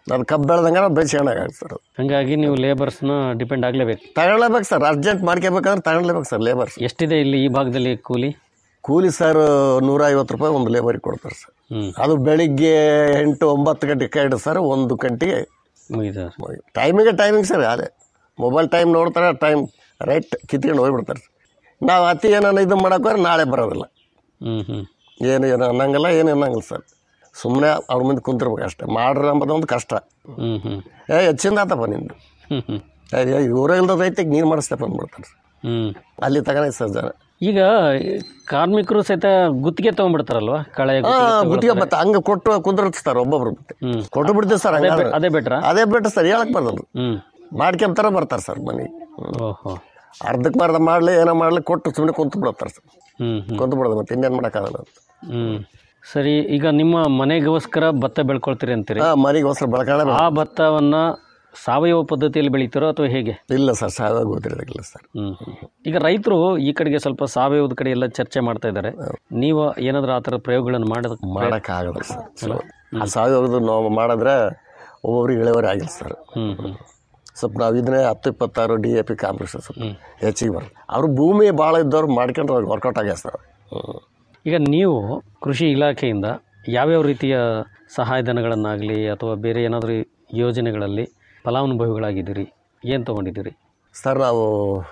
ಅದು ಕಬ್ಬು ಬೆಳೆದಂಗೆ ಬೆಳೆಸ್ಕೊಂಡಾಗ ಸರ್ ಅದು ಹಂಗಾಗಿ ನೀವು ಲೇಬರ್ಸ್ನ ಡಿಪೆಂಡ್ ಆಗಲೇಬೇಕು ತಗೊಳ್ಲೇಬೇಕು ಸರ್ ಅರ್ಜೆಂಟ್ ಮಾಡ್ಕೋಬೇಕಂದ್ರೆ ತಗೊಳ್ಲೇಬೇಕು ಸರ್ ಲೇಬರ್ಸ್ ಎಷ್ಟಿದೆ ಇಲ್ಲಿ ಈ ಭಾಗದಲ್ಲಿ ಕೂಲಿ ಕೂಲಿ ಸರ್ ನೂರ ಐವತ್ತು ರೂಪಾಯಿ ಒಂದು ಲೇಬರಿಗೆ ಕೊಡ್ತಾರೆ ಸರ್ ಹ್ಮ್. ಅದು ಬೆಳಿಗ್ಗೆ ಎಂಟು ಒಂಬತ್ತು ಗಂಟೆಗೆ ಕೈಡ್ ಸರ್ ಒಂದು ಗಂಟೆಗೆ ಮುಗಿದ ಟೈಮಿಗೆ ಟೈಮಿಂಗ್ ಸರ್ ಅದೇ ಮೊಬೈಲ್ ಟೈಮ್ ನೋಡ್ತಾರೆ ಟೈಮ್ ರೈಟ್ ಕಿತ್ಕೊಂಡು ಹೋಗ್ಬಿಡ್ತಾರೆ ನಾವು ಅತಿ ಏನಾನ ಇದು ಮಾಡೋಕ್ಕೋದ್ರೆ ನಾಳೆ ಬರೋದಿಲ್ಲ ಹ್ಮ್ ಹ್ಮ್ ಏನು ಏನು ಅನ್ನಂಗಿಲ್ಲ ಏನು ಅನ್ನಂಗಿಲ್ಲ ಸರ್ ಸುಮ್ಮನೆ ಅವ್ರ ಮುಂದೆ ಕುಂತಿರ್ಬೇಕು ಅಷ್ಟೇ ಮಾಡ್ರಿ ಅಂಬೋದು ಒಂದು ಕಷ್ಟ ಹ್ಮ್ ಹ್ಮ್ ಏ ಹೆಚ್ಚಿಂದ ಆತಪ್ಪ ನಿಂದು ಹ್ಮ್ ಹ್ಮ್ ಏ ಇವ್ರ ಇಲ್ದ ರೈತಿಗೆ ನೀನು ಮಾಡಿಸ್ತಪ್ಪ ಅಂದ್ಬಿಡ್ತಾರೆ ಹ್ಮ್ ಅಲ್ಲಿ ತಗೊಂಡೆ ಸರ್ ಜನ ಈಗ ಕಾರ್ಮಿಕರು ಸಹಿತ ಗುತ್ತಿಗೆ ತಗೊಂಡ್ಬಿಡ್ತಾರಲ್ವಾ ಕಳೆ ಹಾ ಗುತ್ತಿಗೆ ಮತ್ತೆ ಹಂಗೆ ಕೊಟ್ಟು ಕುಂದಿರ್ತಾರೆ ಒಬ್ಬೊಬ್ರು ಮತ್ತೆ ಹ್ಮ್. ಕೊಟ್ಟು ಬಿಡ್ತೀವಿ ಸರ್ ಅದೇ ಹಂಗಾದ್ರೆ. ಬೆ- ಅದೇ ಬೆಟ್ರಾ? ಅದೇ ಬೆಟ್ಟ ಸರ್ ಹೇಳಕ್ ಬರ್ತಲ್ಲ ಹ್ಮ್ ಮಾಡ್ಕೊಂತಾರ ಬರ್ತಾರೆ ಸರ್ ಮನೆಗೆ ಓಹೋ ಅರ್ಧಕ್ಕೆ ಮರ್ಧ ಮಾಡಲಿ ಏನೋ ಮಾಡಲಿ ಕೊಟ್ಟು ಸುಮ್ಮನೆ ಕುಂತು ಬಿಡ್ತಾರೆ ಸರ್ ಹ್ಮ್ ಹ್ಮ್ ಕುಂತು ಬಿಡೋದು ಮತ್ತೆ ಇನ್ನೇನು ಮಾಡೋಕ್ಕಾಗಲ್ಲ ಅಂತ ಹ್ಮ್ ಸರಿ ಈಗ ನಿಮ್ಮ ಮನೆಗೋಸ್ಕರ ಭತ್ತ ಬೆಳ್ಕೊಳ್ತೀರಿ ಅಂತೀರಿ ಹಾಂ ಮನೆಗೋಸ್ಕರ ಬೆಳ್ಕೊಳ್ಳೇ ಆ ಭತ್ತವನ್ನ ಸಾವಯವ ಪದ್ಧತಿಯಲ್ಲಿ ಬೆಳಿತೀರೋ ಅಥವಾ ಹೇಗೆ ಇಲ್ಲ ಸರ್ ಸಾವಾಗ ಗೊತ್ತಿರೋದಿಲ್ಲ ಸರ್ ಹ್ಮ್ ಈಗ ರೈತರು ಈ ಕಡೆಗೆ ಸ್ವಲ್ಪ ಸಾವಯವದ ಕಡೆ ಎಲ್ಲ ಚರ್ಚೆ ಮಾಡ್ತಾ ಇದ್ದಾರೆ ನೀವು ಏನಾದ್ರೂ ಆ ಥರ ಪ್ರಯೋಗಗಳನ್ನು ಮಾಡೋದ ಮಾಡೋಕ್ಕಾಗಲ್ಲ ಸರ್ ಆ ಸಾವಯವದು ನಾವು ಮಾಡಿದ್ರೆ ಒಬ್ಬೊಬ್ರಿಗೆ ಇಳುವರಿ ಆಗಿಲ್ಲ ಸರ್ ಹ್ಮ್ ಹ್ಮ್ ಸ್ವಲ್ಪ ನಾವು ಇದನ್ನೇ ಹತ್ತು ಇಪ್ಪತ್ತಾರು ಡಿ ಎ ಪಿ ಕಾಂಪ್ಲೆಕ್ಸ್ ಸ್ವಲ್ಪ ಹೆಚ್ಚಿಗೆ ಬರುತ್ತೆ ಅವ್ರು ಭೂಮಿ ಭಾಳ ಇದ್ದವ್ರು ಮಾಡ್ಕೊಂಡ್ರೆ ಅವ್ರಿಗೆ ವರ್ಕೌಟ್ ಆಗ್ಯಾರ ಸರ್ ಹ್ಮ್. ಈಗ ನೀವು ಕೃಷಿ ಇಲಾಖೆಯಿಂದ ಯಾವ್ಯಾವ ರೀತಿಯ ಸಹಾಯಧನಗಳನ್ನಾಗಲಿ ಅಥವಾ ಬೇರೆ ಏನಾದರೂ ಯೋಜನೆಗಳಲ್ಲಿ ಫಲಾನುಭವಿಗಳಾಗಿದ್ದೀರಿ ಏನು ತೊಗೊಂಡಿದ್ದೀರಿ ಸರ್ ನಾವು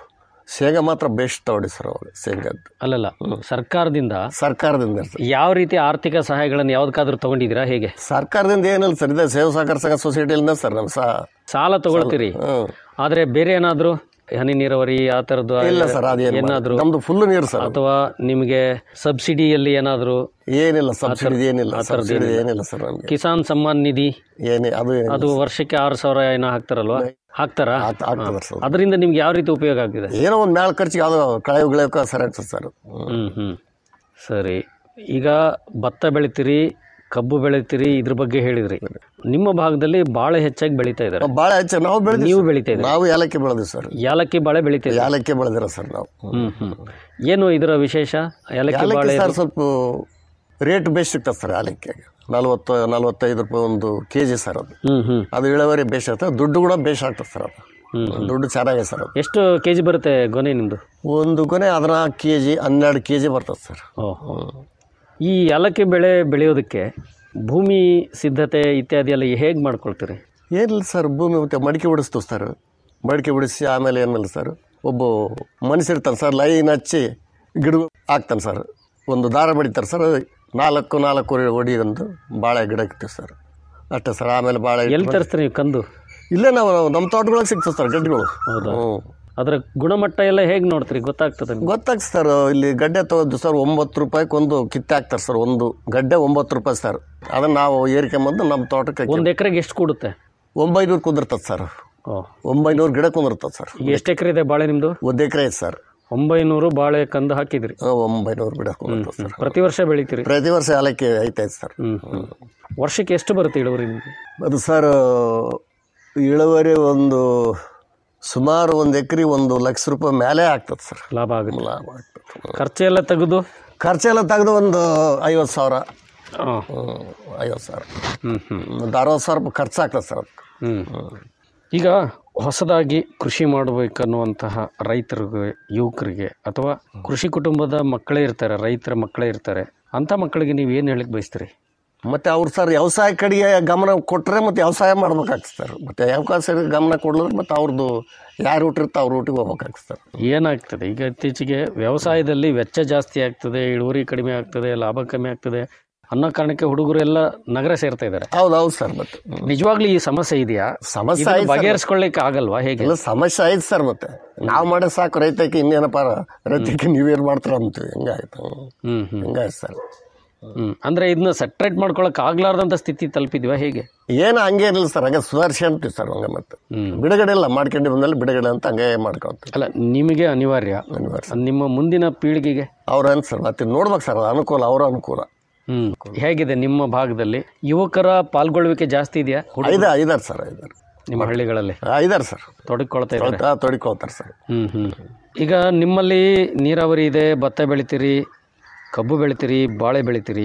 ಶೇಂಗಾ ಮಾತ್ರ ಬೆಸ್ಟ್ ತಗೊಂಡಿ ಸರ್ ಅವಾಗ ಶೇಂಗಾದ್ದು ಅಲ್ಲಲ್ಲ ಸರ್ಕಾರದಿಂದ ಸರ್ಕಾರದಿಂದ ಸರ್ ಯಾವ ರೀತಿ ಆರ್ಥಿಕ ಸಹಾಯಗಳನ್ನು ಯಾವ್ದಕ್ಕಾದ್ರೂ ತಗೊಂಡಿದ್ದೀರಾ ಹೇಗೆ ಸರ್ಕಾರದಿಂದ ಏನಿಲ್ಲ ಸರ್ ಇದೆ ಸೇವಾ ಸಹಕಾರ ಸಂಘ ಸೊಸೈಟಿಯಿಂದ ಸರ್ ನಮ್ಮ ಸಹ ಸಾಲ ತಗೊಳ್ತೀರಿ ಆದರೆ ಬೇರೆ ಏನಾದರೂ ಹನಿ ನೀರಾವರಿ ಆ ಥರದ್ದು ಇಲ್ಲ ಸರ್ ಅದೇನು ಏನಾದರೂ ನಮ್ದು ಫುಲ್ ನೀರು ಸರ್ ಅಥವಾ ನಿಮಗೆ ಸಬ್ಸಿಡಿಯಲ್ಲಿ ಏನಾದರೂ ಏನಿಲ್ಲ ಸಬ್ಸಿಡಿ ಏನಿಲ್ಲ ಆ ಥರದ್ದು ಸಬ್ಸಿಡಿ ಏನಿಲ್ಲ. ಏನಿಲ್ಲ ಸರ್ ನಮಗೆ ಕಿಸಾನ್ ಸಮ್ಮಾನ್ ನಿಧಿ ಏನೇ ಅದು ಏನಿಲ್ಲ ಅದು ವರ್ಷಕ್ಕೆ ಆರು ಸಾವಿರ ಏನೋ ಹಾಕ್ತಾರಲ್ವಾ ಹಾಕ್ತಾರಾ ಆಗ್ತದೆ ಸರ್ ಅದರಿಂದ ನಿಮ್ಗೆ ಯಾವ ರೀತಿ ಉಪಯೋಗ ಆಗ್ತಿದೆ ಏನೋ ಒಂದು ಮ್ಯಾಲ ಖರ್ಚಿಗೆ ಅದು ಕಳೆ ಗಿಳೆಯೋಕೆ ಸರಿ ಆಗ್ತದೆ ಸರ್ ಹ್ಮ್ ಹ್ಮ್ ಸರಿ ಈಗ ಭತ್ತ ಬೆಳಿತೀರಿ ಕಬ್ಬು ಬೆಳಿತೀರಿ ಇದ್ರ ಬಗ್ಗೆ ಹೇಳಿದ್ರಿ ನಿಮ್ಮ ಭಾಗದಲ್ಲಿ ಬಾಳೆ ಹೆಚ್ಚಾಗಿ ಬೆಳೀತಾ ಇದ್ದಾರೆ ಭಾಳ ಹೆಚ್ಚು ನಾವು ಬೆಳೆದಿವಿ ನೀವು ಸರ್. ಬೆಳಿತಾ ಇದ್ದೀರಿ ನಾವು ಏಲಕ್ಕಿ ಬೆಳೆದಿವಿ ಸರ್ ಯಾಲಕ್ಕಿ ಬಾಳೆ ಬೆಳಿತಾ ಇದ್ದೀರಿ ಏಲಕ್ಕಿ ಬೆಳೆದಿರ ಸರ್ ನಾವು ಹ್ಮ್ ಹ್ಮ್ ಏನು ಇದರ ವಿಶೇಷ ಯಾಲಕ್ಕಿ ಏಲಕ್ಕಿ ಬಾಳೆ ಸರ್ ಸ್ವಲ್ಪ ರೇಟ್ ಬೇಸ್ ಸಿಗ್ತದೆ ಸರ್ ಏಲಕ್ಕಿಗೆ ನಲ್ವತ್ತು ನಲ್ವತ್ತೈದು ರೂಪಾಯಿ ಒಂದು ಕೆ ಜಿ ಸರ್ ಅದು ಹ್ಮ್ ಹ್ಮ್ ಅದು ಇಳುವರಿ ಬೇಸ್ ಆಗ್ತದೆ ದುಡ್ಡು ಕೂಡ ಬೇಸ್ ಆಗ್ತದೆ ಸರ್ ಅದು ದುಡ್ಡು ಚೆನ್ನಾಗಿದೆ ಸರ್ ಅದು ಎಷ್ಟು ಕೆ ಜಿ ಬರುತ್ತೆ ಗೊನೆ ನಿಮ್ಮದು ಒಂದು ಕೊನೆ ಹದಿನಾಲ್ಕು ಕೆ ಜಿ ಹನ್ನೆರಡು ಕೆ ಜಿ ಬರ್ತದೆ ಸರ್ ಓಹೋ ಈ ಏಲಕ್ಕಿ ಬೆಳೆ ಬೆಳೆಯೋದಕ್ಕೆ ಭೂಮಿ ಸಿದ್ಧತೆ ಇತ್ಯಾದಿ ಎಲ್ಲ ಹೇಗೆ ಮಾಡ್ಕೊಳ್ತೀರಿ ಏನಿಲ್ಲ ಸರ್ ಭೂಮಿ ಮತ್ತೆ ಮಡಿಕೆ ಬಿಡಿಸ್ತೀವಿ ಸರ್ ಮಡಿಕೆ ಬಿಡಿಸಿ ಆಮೇಲೆ ಏನಿಲ್ಲ ಸರ್ ಒಬ್ಬ ಮನುಷ್ಯ ಇರ್ತಾನೆ ಸರ್ ಲೈನ್ ಹಚ್ಚಿ ಗಿಡ ಹಾಕ್ತಾನೆ ಸರ್ ಒಂದು ದಾರ ಬಡಿತಾರೆ ಸರ್ ನಾಲ್ಕು ನಾಲ್ಕು ಹೊಡಿಯೊಂದು ಬಾಳೆ ಗಿಡ ಇಕ್ತೀವಿ ಸರ್ ಅಷ್ಟೇ ಸರ್ ಆಮೇಲೆ ಬಾಳೆ ಎಲ್ಲಿ ತರಿಸ್ತೀರಿ ನೀವು ಕಂದು ಇಲ್ಲೇ ನಾವು ನಮ್ಮ ತೋಟಗಳಿಗೆ ಸಿಗ್ತದೆ ಸರ್ ಗಡ್ಡೆಗಳು ಹೌದಾ ಹ್ಞೂ ಅದರ ಗುಣಮಟ್ಟ ಎಲ್ಲ ಹೇಗೆ ನೋಡ್ತೀರಿ ಗೊತ್ತಾಗ್ತದೆ ನಿಮ್ಗೆ? ಗೊತ್ತಾಗ್ತದೆ ಸರ್ ಇಲ್ಲಿ ಗಡ್ಡೆ ತಗೋದು ಸರ್ ಒಂಬತ್ತು ರೂಪಾಯಿಗೆ ಒಂದು ಕಿತ್ತೆ ಹಾಕ್ತಾರೆ ಸರ್ ಒಂದು ಗಡ್ಡೆ ಒಂಬತ್ತು ರೂಪಾಯಿ ಸರ್ ಅದನ್ನು ನಾವು ಏರ್ಕೊಂಬಂದು ನಮ್ಮ ತೋಟಕ್ಕೆ ಹಾಕ್ತೀವಿ. ಒಂದು ಎಕರೆಗೆ ಎಷ್ಟು ಕೊಡುತ್ತೆ ಒಂಬೈನೂರು ಕುಂದಿರ್ತದೆ ಸರ್ ಓ ಒಂಬೈನೂರು ಗಿಡ ಕುಂದಿರ್ತದೆ ಸರ್ ಈಗ ಎಷ್ಟು ಎಕರೆ ಇದೆ ಬಾಳೆ ನಿಮ್ಮದು ಒಂದು ಎಕರೆ ಐತೆ ಸರ್ ಒಂಬೈನೂರು ಬಾಳೆ ಕಂದು ಹಾಕಿದ್ರಿ ಆ, ಒಂಬೈನೂರು ಗಿಡ ಕುಂದಿರ್ತದೆ ಸರ್ ಪ್ರತಿ ವರ್ಷ ಬೆಳಿತೀರಿ ಪ್ರತಿ ವರ್ಷ ಏಲಕ್ಕಿ ಐತೆ ಸರ್ ಹ್ಮ್ ಹ್ಮ್ ವರ್ಷಕ್ಕೆ ಎಷ್ಟು ಬರುತ್ತೆ ಇಳುವರಿ ನಿಮಗೆ ಅದು ಸರ್ ಇಳುವರಿ ಒಂದು ಸುಮಾರು ಒಂದು ಎಕರೆ ಒಂದು ಲಕ್ಷ ರೂಪಾಯಿ ಮೇಲೆ ಆಗ್ತದೆ ಸರ್ ಲಾಭ ಆಗುತ್ತೆ ಲಾಭ ಆಗ್ತದೆ ಖರ್ಚೆಲ್ಲ ತೆಗೆದು ಖರ್ಚೆಲ್ಲ ತೆಗೆದು ಒಂದು ಐವತ್ತು ಸಾವಿರ ಹಾಂ ಹ್ಮ್, ಐವತ್ತು ಸಾವಿರ ಹ್ಮ್ ಹ್ಮ್ ಒಂದು ಅರವತ್ತು ಸಾವಿರ ರೂಪಾಯಿ ಖರ್ಚಾಗ್ತದೆ ಸರ್ ಅದಕ್ಕೆ ಹ್ಮ್ ಈಗ ಹೊಸದಾಗಿ ಕೃಷಿ ಮಾಡಬೇಕನ್ನುವಂತಹ ರೈತರಿಗೆ ಯುವಕರಿಗೆ ಅಥವಾ ಕೃಷಿ ಕುಟುಂಬದ ಮಕ್ಕಳೇ ಇರ್ತಾರೆ ರೈತರ ಮಕ್ಕಳೇ ಇರ್ತಾರೆ ಅಂಥ ಮಕ್ಕಳಿಗೆ ನೀವು ಏನು ಹೇಳಕ್ಕೆ ಬಯಸ್ತೀರಿ ಮತ್ತೆ ಅವ್ರು ಸರ್ ವ್ಯವಸಾಯ ಕಡೆಗೆ ಗಮನ ಕೊಟ್ಟರೆ ಮತ್ತೆ ವ್ಯವಸಾಯ ಮಾಡ್ಬೇಕಾಗ್ತದೆ ಸರ್ ಮತ್ತೆ ಅವಕಾಶ ಗಮನ ಕೊಡಲಿದ್ರೆ ಮತ್ತೆ ಅವ್ರದ್ದು ಯಾರು ರೂಟಿರುತ್ತೆ ಅವ್ರ ರೂಟಿಗೆ ಹೋಗ್ಬೇಕಾಗ್ತದೆ ಸರ್ ಏನಾಗ್ತದೆ ಈಗ ಇತ್ತೀಚೆಗೆ ವ್ಯವಸಾಯದಲ್ಲಿ ವೆಚ್ಚ ಜಾಸ್ತಿ ಆಗ್ತದೆ ಇಳುವರಿ ಕಡಿಮೆ ಆಗ್ತದೆ ಲಾಭ ಕಮ್ಮಿ ಆಗ್ತದೆ ಅನ್ನೋ ಕಾರಣಕ್ಕೆ ಹುಡುಗರು ಎಲ್ಲ ನಗರ ಸೇರ್ತಾ ಇದ್ದಾರೆ ಹೌದು ಹೌದು ಸರ್ ಮತ್ತೆ ನಿಜವಾಗ್ಲೂ ಈ ಸಮಸ್ಯೆ ಇದೆಯಾ ಸಮಸ್ಯೆ ಇದನ್ನ ಐತೆ ಸರ್. ಬಗೆಹರಿಸ್ಕೊಳ್ಳಿಕ್ಕೆ ಆಗಲ್ವಾ ಹೇಗೆ ಎಲ್ಲ ಸಮಸ್ಯೆ ಐತೆ ಸರ್ ಮತ್ತೆ ನಾವು ಮಾಡೋ ಸಾಕು ರೈತಕ್ಕೆ ಇನ್ನೇನಪ್ಪ ರೈತಕ್ಕೆ ನೀವೇನು ಮಾಡ್ತೀರ ಅಂತೀವಿ ಹಿಂಗಾಯ್ತು ಹ್ಮ್ ಹ್ಮ್ ಹಿಂಗಾಯ್ತು ಸರ್ ಹ್ಮ್ ಅಂದ್ರೆ ಇದನ್ನ ಸೆಟ್ರೇಟ್ ಮಾಡ್ಕೊಳಕ್ ಆಗ್ಲಾರ್ದಂತ ಸ್ಥಿತಿ ತಲುಪಿದ್ವಾ ಹೇಗೆ ಏನು ಹಂಗೇನಿಲ್ಲ ಸರ್ ಹಂಗೆ ಸುಧಾರಿಸ್ಕೊಂತೀವಿ ಸರ್ ಹಂಗೆ ಮತ್ತೆ ಬಿಡುಗಡೆ ಇಲ್ಲ ಮಾಡ್ಕೊಂಡು ಬಂದಲ್ಲಿ ಬಿಡುಗಡೆ ಅಂತ ಹಂಗೆ ಮಾಡ್ಕೊತೀವಿ ಅಲ್ಲ ನಿಮಗೆ ಅನಿವಾರ್ಯ ಅನಿವಾರ್ಯ ನಿಮ್ಮ ಮುಂದಿನ ಪೀಳಿಗೆಗೆ ಅವ್ರೇನು ಸರ್ ಮತ್ತೆ ನೋಡ್ಬೇಕು ಸರ್ ಅದು ಅನುಕೂಲ ಅವ್ರ ಅನುಕೂಲ ಹ್ಮ್ ಹೇಗಿದೆ ನಿಮ್ಮ ಭಾಗದಲ್ಲಿ ಯುವಕರ ಪಾಲ್ಗೊಳ್ಳುವಿಕೆ ಜಾಸ್ತಿ ಇದೆಯಾ ಹುಡುಗ್ರು ಐದ ಐದಾರು ಸರ್ ಐದಾರು ನಿಮ್ಮ ಹಳ್ಳಿಗಳಲ್ಲಿ ಐದಾರು ಸರ್ ತೊಡಗಿಕೊಳ್ತಾ ಇದ್ದಾರೆ ತೊಡ್- ತೊಡ್ಕೊಳ್ತಾರೆ ಸರ್ ಹ್ಮ್ ಹ್ಮ್ ಈಗ ನಿಮ್ಮಲ್ಲಿ ನೀರಾವರಿ ಇದೆ ಭತ್ತ ಬೆಳಿತೀರಿ ಕಬ್ಬು ಬೆಳಿತೀರಿ ಬಾಳೆ ಬೆಳಿತೀರಿ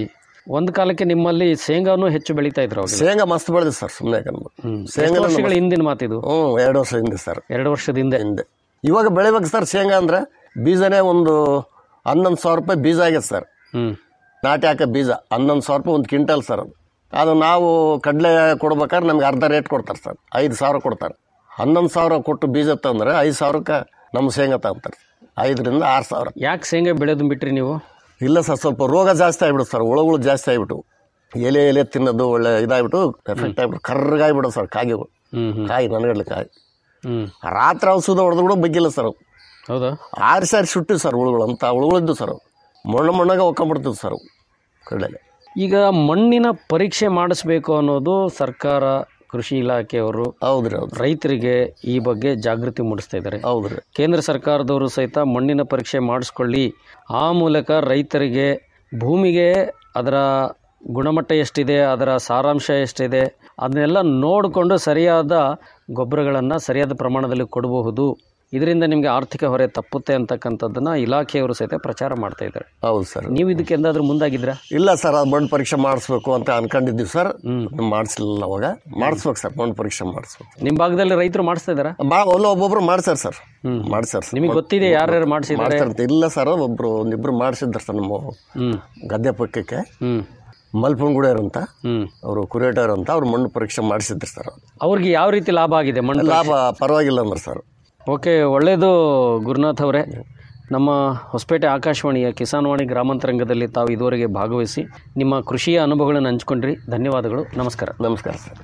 ಒಂದು ಕಾಲಕ್ಕೆ ನಿಮ್ಮಲ್ಲಿ ಶೇಂಗಾನು ಹೆಚ್ಚು ಬೆಳೀತಾ ಇದ್ರು ಅವಾಗ ಶೇಂಗಾ ಮಸ್ತ್ ಬೆಳೆದಿದೆ ಸರ್ ಸುಮ್ಮನೆ ಎಷ್ಟು ವರ್ಷಗಳ ಹಿಂದಿನ ಮಾತಿದು ಹ್ಞೂ ಎರಡು ವರ್ಷ ಹಿಂದೆ ಸರ್ ಎರಡು ವರ್ಷದ ಹಿಂದೆ ಹಿಂದೆ ಇವಾಗ ಬೆಳಿಬೇಕು ಸರ್ ಶೇಂಗಾ ಅಂದ್ರೆ ಬೀಜನೇ ಒಂದು ಹನ್ನೊಂದು ಸಾವಿರ ರೂಪಾಯಿ ಬೀಜ ಆಗೈತೆ ಸರ್ ಹ್ಞೂ ನಾಟಿ ಹಾಕೋ ಬೀಜ ಹನ್ನೊಂದು ಸಾವಿರ ರೂಪಾಯಿ ಒಂದು ಕ್ವಿಂಟಲ್ ಸರ್ ಅದು ಅದು ನಾವು ಕಡಲೆ ಕೊಡ್ಬೇಕಾದ್ರೆ ನಮ್ಗೆ ಅರ್ಧ ರೇಟ್ ಕೊಡ್ತಾರೆ ಸರ್ ಐದು ಸಾವಿರ ಕೊಡ್ತಾರೆ ಹನ್ನೊಂದು ಸಾವಿರ ಕೊಟ್ಟು ಬೀಜ ತಂದ್ರೆ ಐದು ಸಾವಿರಕ್ಕೆ ನಮ್ಮ ಶೇಂಗಾ ತಗೊಂತಾರೆ ಐದರಿಂದ ಆರು ಸಾವಿರ ಯಾಕೆ ಶೇಂಗಾ ಬೆಳೆಯೋದು ಬಿಟ್ರಿ ನೀವು ಇಲ್ಲ ಸರ್ ಸ್ವಲ್ಪ ರೋಗ ಜಾಸ್ತಿ ಆಗ್ಬಿಡುತ್ತೆ ಸರ್ ಹುಳುಗಳು ಜಾಸ್ತಿ ಆಗ್ಬಿಟ್ಟು ಎಲೆ ಎಲೆ ತಿನ್ನೋದು ಒಳ್ಳೆ ಇದಾಗ್ಬಿಟ್ಟು ಎಫೆಕ್ಟ್ ಆಗ್ಬಿಟ್ಟು ಕರ್ರಗಾಗ್ಬಿಡೋದು ಸರ್ ಕಾಗಿಗಳು ಕಾಯಿ ನನಗಡ್ಲಿ ಕಾಯಿ ಹ್ಞೂ ರಾತ್ರಿ ಔಷಧ ಹೊಡೆದು ಕೂಡ ಬಗ್ಗಿಲ್ಲ ಸರ್ ಅವು. ಹೌದಾ ಆರು ಸಾರಿ ಸುಟ್ಟು ಸರ್ ಹುಳುಗಳು ಅಂತ ಹುಳುಗಳಿದ್ದು ಸರ್ ಅವು. ಮಣ್ಣು ಮಣ್ಣಾಗ ಒಕ್ಕೊಂಬಿಡ್ತಿದ್ವು ಸರ್ ಅವು ಕಡಲೆ ಈಗ ಮಣ್ಣಿನ ಪರೀಕ್ಷೆ ಮಾಡಿಸ್ಬೇಕು ಅನ್ನೋದು ಸರ್ಕಾರ ಕೃಷಿ ಇಲಾಖೆಯವರು ಹೌದ್ರಿ ಹೌದು ರೈತರಿಗೆ ಈ ಬಗ್ಗೆ ಜಾಗೃತಿ ಮೂಡಿಸ್ತಾ ಇದ್ದಾರೆ ಹೌದ್ರಿ ಕೇಂದ್ರ ಸರ್ಕಾರದವರು ಸಹಿತ ಮಣ್ಣಿನ ಪರೀಕ್ಷೆ ಮಾಡಿಸ್ಕೊಳ್ಳಿ ಆ ಮೂಲಕ ರೈತರಿಗೆ ಭೂಮಿಗೆ ಅದರ ಗುಣಮಟ್ಟ ಎಷ್ಟಿದೆ ಅದರ ಸಾರಾಂಶ ಎಷ್ಟಿದೆ ಅದನ್ನೆಲ್ಲ ನೋಡಿಕೊಂಡು ಸರಿಯಾದ ಗೊಬ್ಬರಗಳನ್ನು ಸರಿಯಾದ ಪ್ರಮಾಣದಲ್ಲಿ ಕೊಡಬಹುದು ಇದರಿಂದ ನಿಮಗೆ ಆರ್ಥಿಕ ಹೊರೆ ತಪ್ಪುತ್ತೆ ಅಂತಕ್ಕಂಥದ್ದನ್ನು ಇಲಾಖೆಯವರು ಸಹಿತ ಪ್ರಚಾರ ಮಾಡ್ತಾ ಇದ್ದಾರೆ ಹೌದು ಸರ್ ನೀವು ಇದಕ್ಕೆ ಎಂದಾದ್ರೂ ಮುಂದಾಗಿದ್ರಾ ಇಲ್ಲ ಸರ್ ಅದು ಮಣ್ಣು ಪರೀಕ್ಷೆ ಮಾಡಿಸ್ಬೇಕು ಅಂತ ಅನ್ಕೊಂಡಿದ್ದೀವಿ ಸರ್ ಮಾಡಿಸ್ಲಿಲ್ಲ ಅವಾಗ ಮಾಡಿಸ್ಬೇಕು ಸರ್ ಮಣ್ಣು ಪರೀಕ್ಷೆ ಮಾಡಿಸ್ಬೇಕು ನಿಮ್ಮ ಭಾಗದಲ್ಲಿ ರೈತರು ಮಾಡಿಸ್ತಾ ಇದ್ದಾರಾ ಬಾ ಒಲ್ಲ ಒಬ್ಬೊಬ್ರು ಮಾಡ್ಸಾರ ಸರ್ ಮಾಡ್ಸಾರ ಸರ್ ನಿಮಗೆ ಗೊತ್ತಿದೆ ಯಾರ್ಯಾರು ಮಾಡಿಸಿದ್ದಾರೆ ಮಾಡ್ಸಾರ ಇಲ್ಲ ಸರ್ ಒಬ್ರು ಒಂದಿಬ್ರು ಮಾಡಿಸಿದ್ದಾರೆ ಸರ್ ನಮ್ಮ ಹ್ಮ್ ಗದ್ದೆ ಪಕ್ಕಕ್ಕೆ ಹ್ಮ್ ಮಲ್ಪಂಗುಡಿಯರ್ ಅಂತ ಹ್ಮ್ ಅವರು ಕುರೇಟರ್ ಅಂತ ಅವ್ರು ಮಣ್ಣು ಪರೀಕ್ಷೆ ಮಾಡಿಸಿದ್ರು ಸರ್ ಅವ್ರಿಗೆ ಯಾವ ರೀತಿ ಲಾಭ ಆಗಿದೆ ಮಣ್ಣು ಲಾಭ ಪರವಾಗಿಲ್ಲ ಅಂದ್ರೆ ಸರ್ ಓಕೆ ಒಳ್ಳೆಯದು ಗುರುನಾಥ್ ಅವರೇ ನಮ್ಮ ಹೊಸಪೇಟೆ ಆಕಾಶವಾಣಿಯ ಕಿಸಾನ್ವಾಣಿ ಗ್ರಾಮಾಂತರಂಗದಲ್ಲಿ ತಾವು ಇದುವರೆಗೆ ಭಾಗವಹಿಸಿ ನಿಮ್ಮ ಕೃಷಿಯ ಅನುಭವಗಳನ್ನು ಹಂಚ್ಕೊಂಡ್ರಿ ಧನ್ಯವಾದಗಳು ನಮಸ್ಕಾರ ನಮಸ್ಕಾರ ಸರ್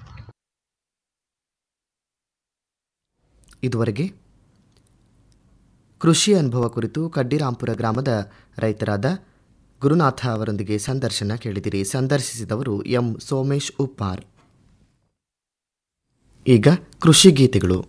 ಇದುವರೆಗೆ ಕೃಷಿ ಅನುಭವ ಕುರಿತು ಕಡ್ಡಿರಾಂಪುರ ಗ್ರಾಮದ ರೈತರಾದ ಗುರುನಾಥ ಅವರೊಂದಿಗೆ ಸಂದರ್ಶನ ಕೇಳಿದಿರಿ ಸಂದರ್ಶಿಸಿದವರು ಎಂ ಸೋಮೇಶ್ ಉಪ್ಪಾರ್ ಈಗ ಕೃಷಿ ಗೀತೆಗಳು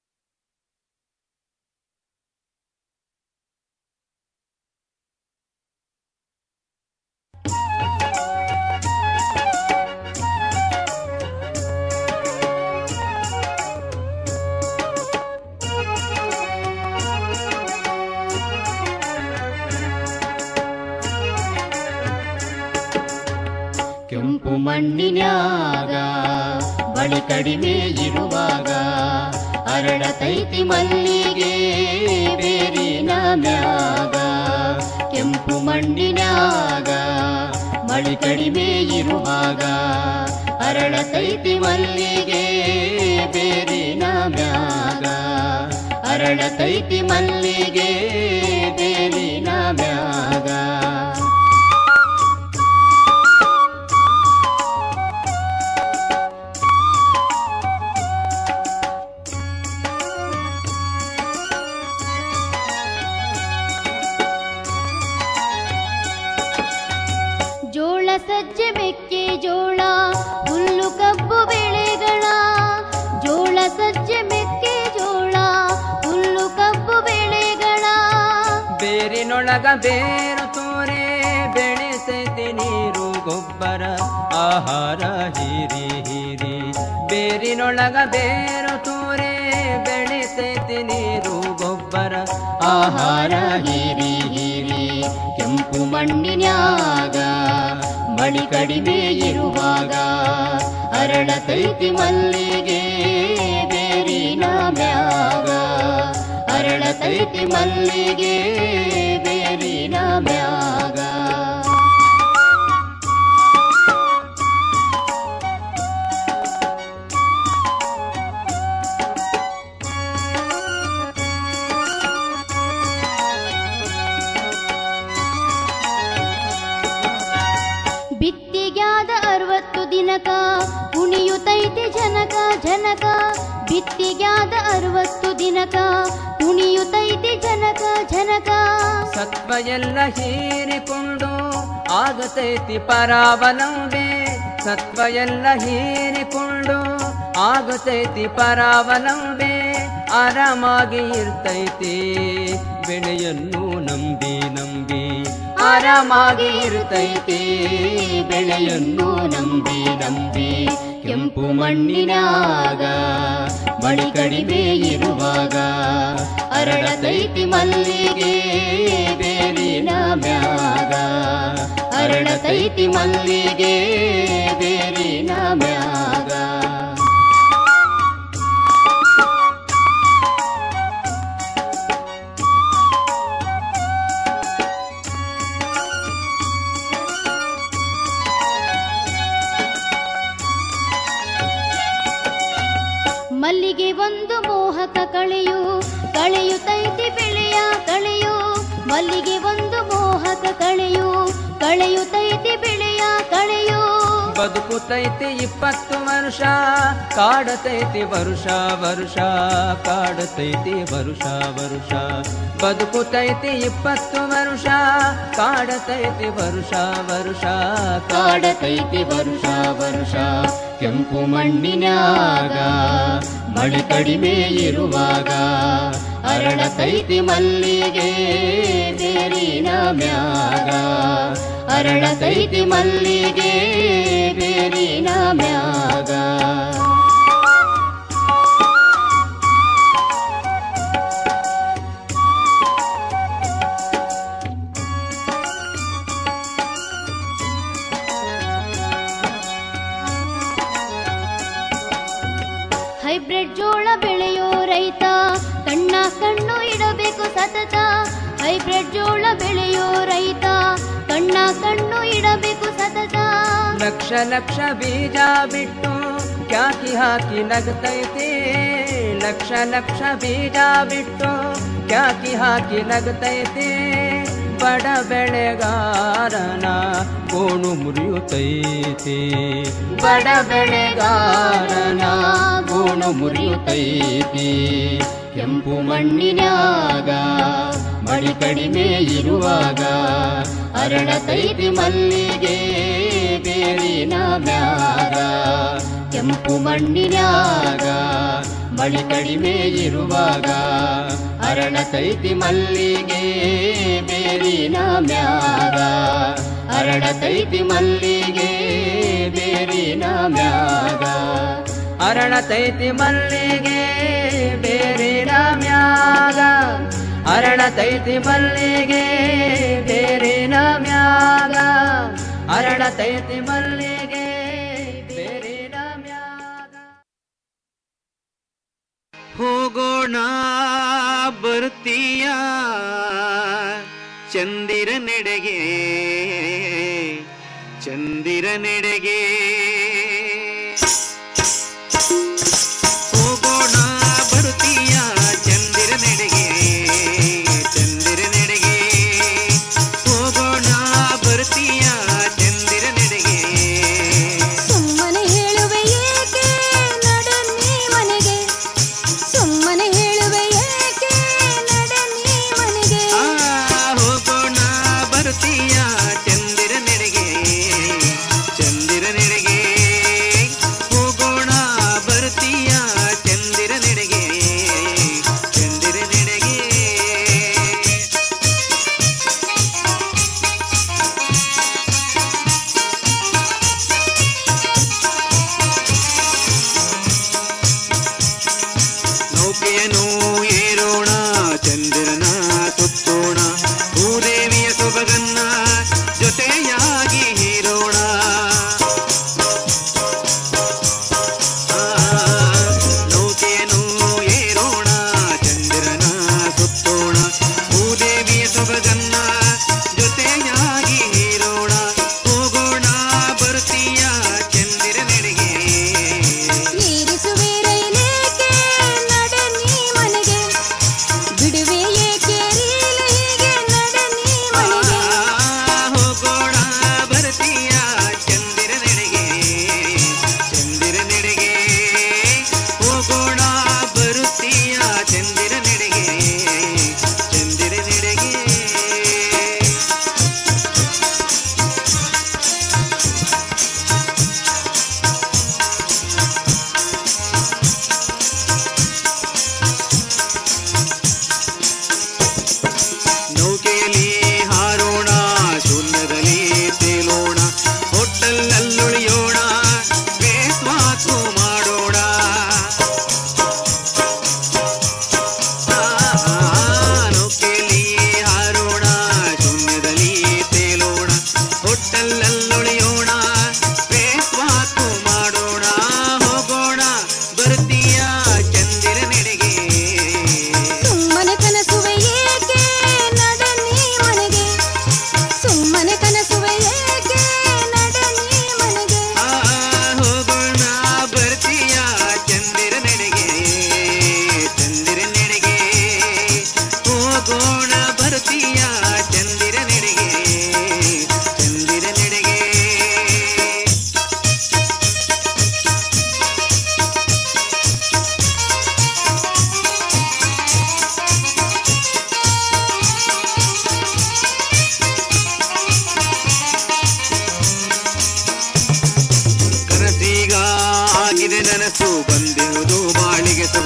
ಕೆಂಪು ಮಣ್ಣಿನ್ಯಾಗ ಬಳಿ ಕಡಿಮೆ ಇರುವಾಗ ಅರಳತೈತಿ ಮಲ್ಲಿಗೆ ಬೇರಿನ ಮ್ಯಾಗ ಕೆಂಪು ಮಣ್ಣಿನ್ಯಾಗ ಮಳಿ ಕಡಿಮೆ ಇರುವಾಗ ಅರಳತೈತಿ ಮಲ್ಲಿಗೆ ಬೇರಿನ ಮ್ಯಾಗ ಅರಳತೈತಿ ಮಲ್ಲಿಗೆ ಬೇರಿನ ಮ್ಯಾಗ ಜೋಳ ಸಜ್ಜೆ ಮೆಕ್ಕೆ ಜೋಳ ಹುಲ್ಲು ಕಬ್ಬು ಬೆಳೆಗಳ ಜೋಳ ಸಜ್ಜೆ ಮೆಕ್ಕೆ ಜೋಳ ಹುಲ್ಲು ಕಬ್ಬು ಬೆಳೆಗಳ ಬೇರಿನೊಳಗ ಬೇರು ತೋರೆ ಬೆಳೆಸೈತಿ ನೀರು ಗೊಬ್ಬರ ಆಹಾರ ಹೀರಿ ಹೀರಿ ಬೇರಿನೊಳಗ ಬೇರು ತೋರೆ ಬೆಳೆಸೈತಿ ನೀರು ಗೊಬ್ಬರ ಆಹಾರ ಹೀರಿ ಹೀರಿ ಕೆಂಪು ಮಣ್ಣಿನ್ಯಾಗ ಮಳಿ ಕಡಿಮೆ ಇರುವಾಗ ಅರಳತೈತಿ ಮಲ್ಲಿಗೆ ಬೇರಿನ ಮ್ಯಾಗ ಅರಳತೈತಿ ಮಲ್ಲಿಗೆ ಬೇರಿನ ಮ್ಯಾಗ ಬಿತ್ತಿಗ್ಯಾದ ಅರವತ್ತು ದಿನಕ ಕುಣಿಯುತ್ತೈತಿ ಜನಕ ಜನಕ ಬಿತ್ತಿಗ್ಯಾದ ಅರವತ್ತು ದಿನಕ ಕುಣಿಯುತ್ತೈತಿ ಜನಕ ಜನಕ ಸತ್ವ ಎಲ್ಲ ಹೀರಿಕೊಂಡು ಆಗತೈತಿ ಪರಾವಲಂಬೆ ಸತ್ವ ಎಲ್ಲ ಹೀರಿಕೊಂಡು ಆಗತೈತಿ ಪರಾವಲಂಬೆ ಆರಾಮಾಗಿ ಇರ್ತೈತಿ ಬೆಳೆಯನ್ನು ನಂಬಿ ನಂಬಿ ಆರಾಮಾಗಿ ಇರ್ತೈತಿ ಬೆಳೆಯನ್ನು ನಂಬಿ ನಂಬಿ ಕೆಂಪು ಮಣ್ಣಿನಾಗ ಮಳಿ ಕಡಿಮೆ ಇರುವಾಗ ಅರಳತೈತಿ ಮಲ್ಲಿಗೆ ಬೇರಿನ ಮ್ಯಾಗ ಅರಳತೈತಿ ಮಲ್ಲಿಗೆ ಬೇರಿನ ಮ್ಯಾಗ ಮಲ್ಲಿಗೆ ಒಂದು ಮೋಹಕ ಕಳೆಯು ಕಳೆಯುತ್ತೈತಿ ಬೆಳೆಯ ಕಳೆಯು ಮಲ್ಲಿಗೆ ಒಂದು ಮೋಹಕ ಕಳೆಯು ಕಳೆಯುತ್ತೈತಿ ಬೆಳೆಯ ಕಳೆಯು ಬದುಕುತೈತಿ ಇಪ್ಪತ್ತು ವರ್ಷ ಕಾಡತೈತಿ ವರುಷ ವರುಷ ಕಾಡತೈತಿ ವರುಷ ವರುಷ ಬದುಕುತೈತಿ ಇಪ್ಪತ್ತು ವರ್ಷ ಕಾಡತೈತಿ ವರುಷ ವರುಷ ಕಾಡತೈತಿ ವರುಷ ವರುಷ ಕೆಂಪು ಮಣ್ಣಿನ್ಯಾಗ ಮಳೆ ಕಡಿಮೆ ಇರುವಾಗ ಅರಳತೈತಿ ಮಲ್ಲಿಗೆ ಬೇರಿನ ಮ್ಯಾಗ ಅರಳತೈತಿ ಮಲ್ಲಿಗೆ ಬೇರಿನ ಮ್ಯಾಗ ಹೈಬ್ರಿಡ್ ಜೋಳ ಬೆಳೆಯೋ ರೈತ ಕಣ್ಣ ಕಣ್ಣು ಇಡಬೇಕು ಸತತ ಹೈಬ್ರಿಡ್ ಜೋಳ ಬೆಳೆಯೋ ರೈತ ಕಣ್ಣ ಕಣ್ಣು ಇಡಬೇಕು ಸತತ ಲಕ್ಷ ಲಕ್ಷ ಬೀಜ ಬಿಟ್ಟು ಕ್ಯಾಕಿ ಹಾಕಿ ನಗತೈತಿ ಲಕ್ಷ ಲಕ್ಷ ಬೀಜ ಬಿಟ್ಟು ಕ್ಯಾಕಿ ಹಾಕಿ ನಗತೈತಿ ಬಡ ಬೆಳೆಗಾರನ ಕೋಣು ಮುರಿಯುತ್ತೈತಿ ಬಡ ಬೆಳೆಗಾರನ ಗೋಣು ಮುರಿಯುತ್ತೈತಿ ಕೆಂಪು ಮಣ್ಣಿನ್ಯಾಗ ಮಳಿ ಕಡಿಮೆ ಇರುವಾಗ ಅರಳತೈತಿ ಮಲ್ಲಿಗೆ ಬೇರಿನ ಮ್ಯಾಗ ಕೆಂಪು ಮಣ್ಣಿನ್ಯಾಗ ಮಳಿ ಕಡಿಮೆ ಇರುವಾಗ ಅರಳತೈತಿ ಮಲ್ಲಿಗೆ ಬೇರಿನ ಮ್ಯಾಗ ಅರಳತೈತಿ ಮಲ್ಲಿಗೆ ಬೇರಿನ ಮ್ಯಾಗ ಅರಳತೈತಿ ಮಲ್ಲಿಗೆ ಬೇರಿನ ಮ್ಯಾಗ ಅರಳತೈತಿ ಮಲ್ಲಿಗೆ ಬೇರಿನ ಮ್ಯಾಗ ಅರಳತೈತಿ ಮಲ್ಲಿಗೆ ಬೇರಿನ ಮ್ಯಾಗ ಹೋಗೋಣ ಬರ್ತೀಯ ಚಂದಿರ ನೆಡೆಗೆ ಚಂದಿರ ನೆಡೆಗೆ ಹೋಗೋಣ ಬರ್ತೀಯ ಚಂದಿರ ನೆಡೆಗೆ ಚಂದಿರ ನೆಡೆಗೆ ಹೋಗೋಣ ಬರ್ತೀಯ ಚಂದಿರ ನೆಡೆಗೆ ಸುಮ್ಮನೆ ಹೇಳುವೆ ಏಕೆ ನಡೆ ನೀ ಮನೆಗೆ ಸುಮ್ಮನೆ ಹೇಳುವೆ ಏಕೆ ನಡೆ ನೀ ಮನೆಗೆ ಹೋಗೋಣ ಬರ್ತೀಯ ಚಂದಿರ ನೆಡೆಗೆ ಚಂದಿರ ನೆಡೆಗೆ ಹೋಗೋಣ ಬರ್ತೀಯ ಚಂದಿರ ನೆಡೆಗೆ ಚಂದಿರ ನೆಡೆಗೆ ನೌಕೆಯನ್ನು ಏರೋಣ ಚಂದಿರನ ಸುತ್ತೋಣ ಭೂದೇವಿಯ ಸೊಬಗನ್ನ ಜೊತೆಯಾಗಿ ಹೀರೋಣ ಆ, ನೌಕೆಯನ್ನು ಏರೋಣ ಚಂದಿರನ ಸುತ್ತೋಣ ಭೂದೇವಿಯ ಸೊಬಗನ್ನ ಜೊತೆಯಾಗಿ ಹೀರೋಣ ಹೋಗೋಣ ಬರ್ತೀಯ ಚಂದಿರ ನೆಡೆಗೆ ಏರಿಸುವೆ ರೈಲೇಕೆ ನಡೆ ನೀ ಮನೆಗೆ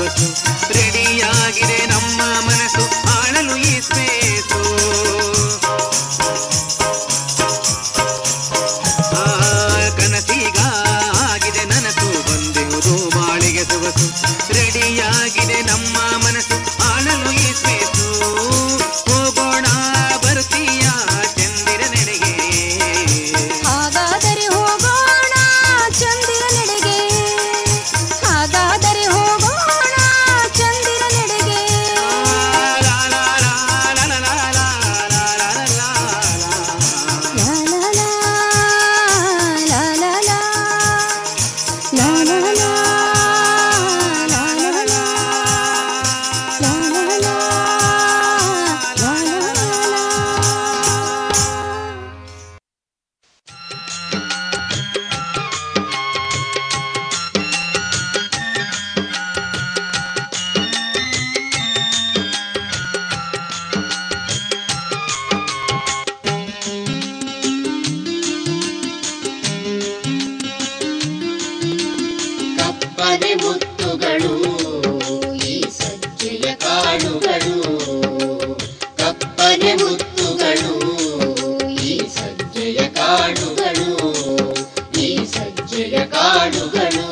ಸೊಗಸು ರೆಡಿಯಾಗಿದೆ ನಮ್ಮ ಮನಸ್ಸು ಆಳಲು ಈ ಸ್ಪೇಸು ಆ, ಕನಸೀಗ ಆಗಿದೆ ನನಸು ಬಂದಿರುವುದು ಬಾಳಿಗೆ ಸೊಗಸು ರೆಡಿಯಾಗಿದೆ ನಮ್ಮ ಮನಸ್ಸು ಆಳಲು ಈ ಸ್ಪೇಸು ಹೋಗೋಣ ಬರ್ತೀಯ ಚಂದಿರ ನೆಡೆಗೆ ಹಾಗಾದರೆ ಹೋಗೋಣ ಚಂದಿರ ನೆಡೆಗೆ ಹಾಗಾದರೆ ಹೋಗೋಣ ಚಂದಿರ ನೆಡೆಗೆ ಲಾ ಲಾ ಲಾ, ಲಾ ಲಾ ಲಾ, ಲಾ ಲಾ ಲಾ, ಲಾ ಲಾ ಲಾ, ಲಾ ಲಾ ಲಾ, ಲಾ ಲಾ ಲಾ. ಕಪ್ಪನೆ ಮುತ್ತುಗಳು ಈ ಸಜ್ಜೆಯ ಕಾಳುಗಳು ಕಪ್ಪನೆ ಮುತ್ತುಗಳು ಈ ಸಜ್ಜೆಯ ಕಾಳುಗಳು ಈ ಸಜ್ಜೆಯ ಕಾಳುಗಳು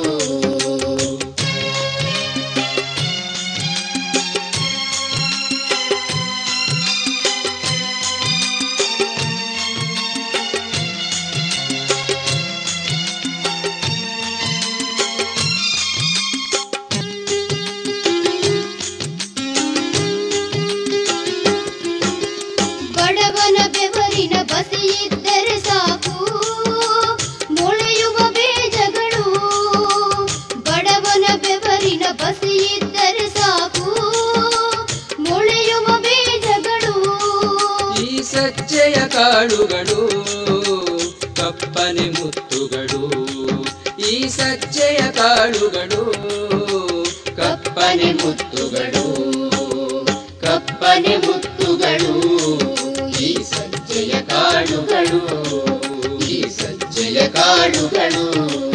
ಬಡವನ ಬೆವರಿನ ಬಸಿಯಿದ್ದರೆ ಸಾಕು ಮೊಳೆಯುವ ಬೀಜಗಳು ಬಡವನ ಬೆವರಿನ ಬಸಿಯಿದ್ದರೆ ಸಾಕು ಮೊಳೆಯುವ ಬೀಜಗಳು ಈ ಸಜ್ಜೆಯ ಕಾಳುಗಳು ಕಪ್ಪನೆ ಮುತ್ತುಗಳು ಈ ಸಜ್ಜೆಯ ಕಾಳುಗಳು ಕಪ್ಪನೆ ಮುತ್ತುಗಳು ಕಪ್ಪನೆ ಮುತ್ತುಗಳು ಈ ಸಜ್ಜೆಯ ಕಾಳುಗಳು ಈ ಸಜ್ಜೆಯ ಕಾಳುಗಳು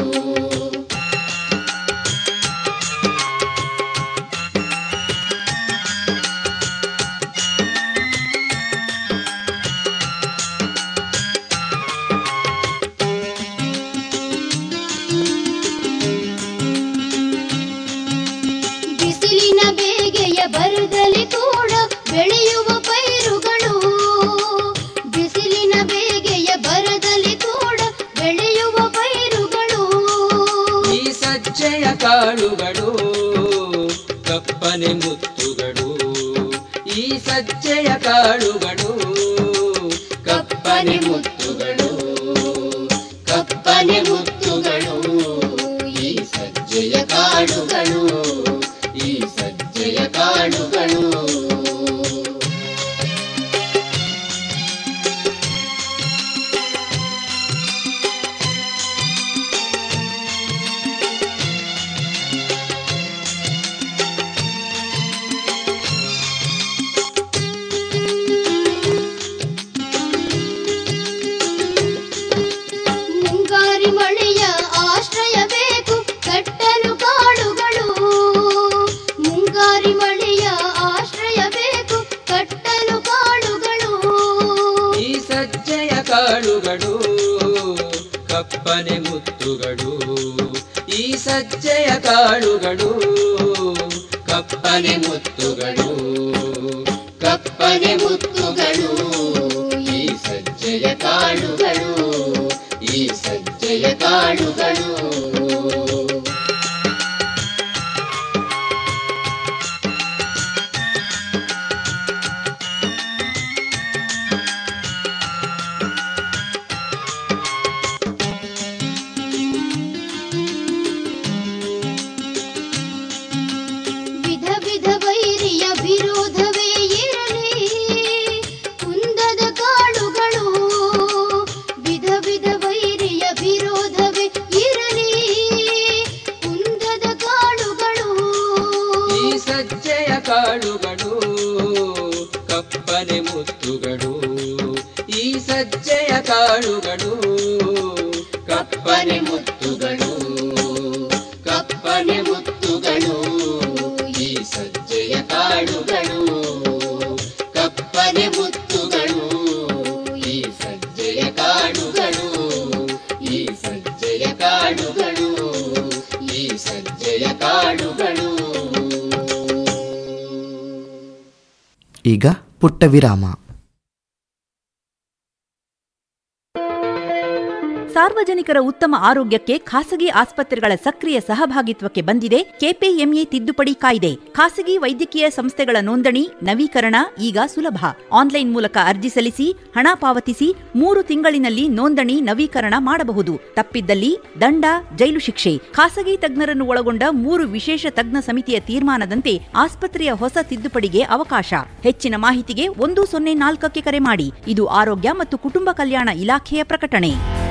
ಬಿಸಿಲಿನ ಬೇಗೆಯ ಬರದಲ್ಲಿ ಕೂಡ ಬೆಳೆಯುವ ಪೈರುಗಳು ಬಿಸಿಲಿನ ಬೇಗೆಯ ಬರದಲ್ಲಿ ಕೂಡ ಬೆಳೆಯುವ ಪೈರುಗಳು ಈ ಸಜ್ಜೆಯ ಕಾಳುಗಳು ಕಪ್ಪನೆ ಮುತ್ತುಗಳು ಈ ಸಜ್ಜೆಯ ಕಾಳುಗಳು ಕಪ್ಪನೆ ಮುತ್ತುಗಳು ಕಪ್ಪನೆ ಮುತ್ತುಗಳು ಈ ಸಜ್ಜೆಯ ಕಾಳುಗಳು ಈ ಸಜ್ಜೆಯ ಕಾಳುಗಳು ಮುಂಗಾರಿ ಮಳೆಯ ಆಶ್ರಯ ಬೇಕು ಕಟ್ಟಲು ಕಾಡುಗಳು ಮುಂಗಾರಿ ಮಳೆಯ ಆಶ್ರಯ ಬೇಕು ಕಟ್ಟಲು ಕಾಡುಗಳು ಈ ಸಜ್ಜೆಯ ಕಾಳುಗಳು ಕಪ್ಪನೆ ಮುತ್ತುಗಳು ಈ ಸಜ್ಜೆಯ ಕಾಳುಗಳು ಕಪ್ಪನೆ ಮುತ್ತುಗಳು ಕಪ್ಪನೆ ಮುತ್ತುಗಳು ಈ ಸಜ್ಜೆಯ ಕಾಳುಗಳು ಈ ಸಜ್ಜೆಯ ಕಾಳುಗಳು ವಿಧ ವಿಧ ವೈರಿಯ ವಿರೋಧವೇ ಇರಲಿ ಕುಂದದ ಕಾಳುಗಳು ವಿಧ ವಿಧ ವೈರಿಯ ವಿರೋಧವೇ ಇರಲಿ ಕುಂದದ ಕಾಳುಗಳು ಈ ಸಜ್ಜೆಯ ಕಾಳುಗಳು ಕಪ್ಪನೆ ಮುತ್ತುಗಳು ಈ ಸಜ್ಜೆಯ ಕಾಳುಗಳು ಕಪ್ಪನೆ ಮುತ್ತುಗಳು ಕಪ್ಪನೆ ಮುತ್ತುಗಳು ಈಗ ಪುಟ್ಟ ವಿರಾಮ ಸಾರ್ವಜನಿಕರ ಉತ್ತಮ ಆರೋಗ್ಯಕ್ಕೆ ಖಾಸಗಿ ಆಸ್ಪತ್ರೆಗಳ ಸಕ್ರಿಯ ಸಹಭಾಗಿತ್ವಕ್ಕೆ ಬಂದಿದೆ ಕೆಪಿಎಂಇ ತಿದ್ದುಪಡಿ ಕಾಯ್ದೆ ಖಾಸಗಿ ವೈದ್ಯಕೀಯ ಸಂಸ್ಥೆಗಳ ನೋಂದಣಿ ನವೀಕರಣ ಈಗ ಸುಲಭ ಆನ್ಲೈನ್ ಮೂಲಕ ಅರ್ಜಿ ಸಲ್ಲಿಸಿ ಹಣ ಪಾವತಿಸಿ ಮೂರು ತಿಂಗಳಿನಲ್ಲಿ ನೋಂದಣಿ ನವೀಕರಣ ಮಾಡಬಹುದು ತಪ್ಪಿದ್ದಲ್ಲಿ ದಂಡ ಜೈಲು ಶಿಕ್ಷೆ ಖಾಸಗಿ ತಜ್ಞರನ್ನು ಒಳಗೊಂಡ ಮೂರು ವಿಶೇಷ ತಜ್ಞ ಸಮಿತಿಯ ತೀರ್ಮಾನದಂತೆ ಆಸ್ಪತ್ರೆಯ ಹೊಸ ತಿದ್ದುಪಡಿಗೆ ಅವಕಾಶ ಹೆಚ್ಚಿನ ಮಾಹಿತಿಗೆ ಒಂದು ಸೊನ್ನೆ ನಾಲ್ಕಕ್ಕೆ ಕರೆ ಮಾಡಿ ಇದು ಆರೋಗ್ಯ ಮತ್ತು ಕುಟುಂಬ ಕಲ್ಯಾಣ ಇಲಾಖೆಯ ಪ್ರಕಟಣೆ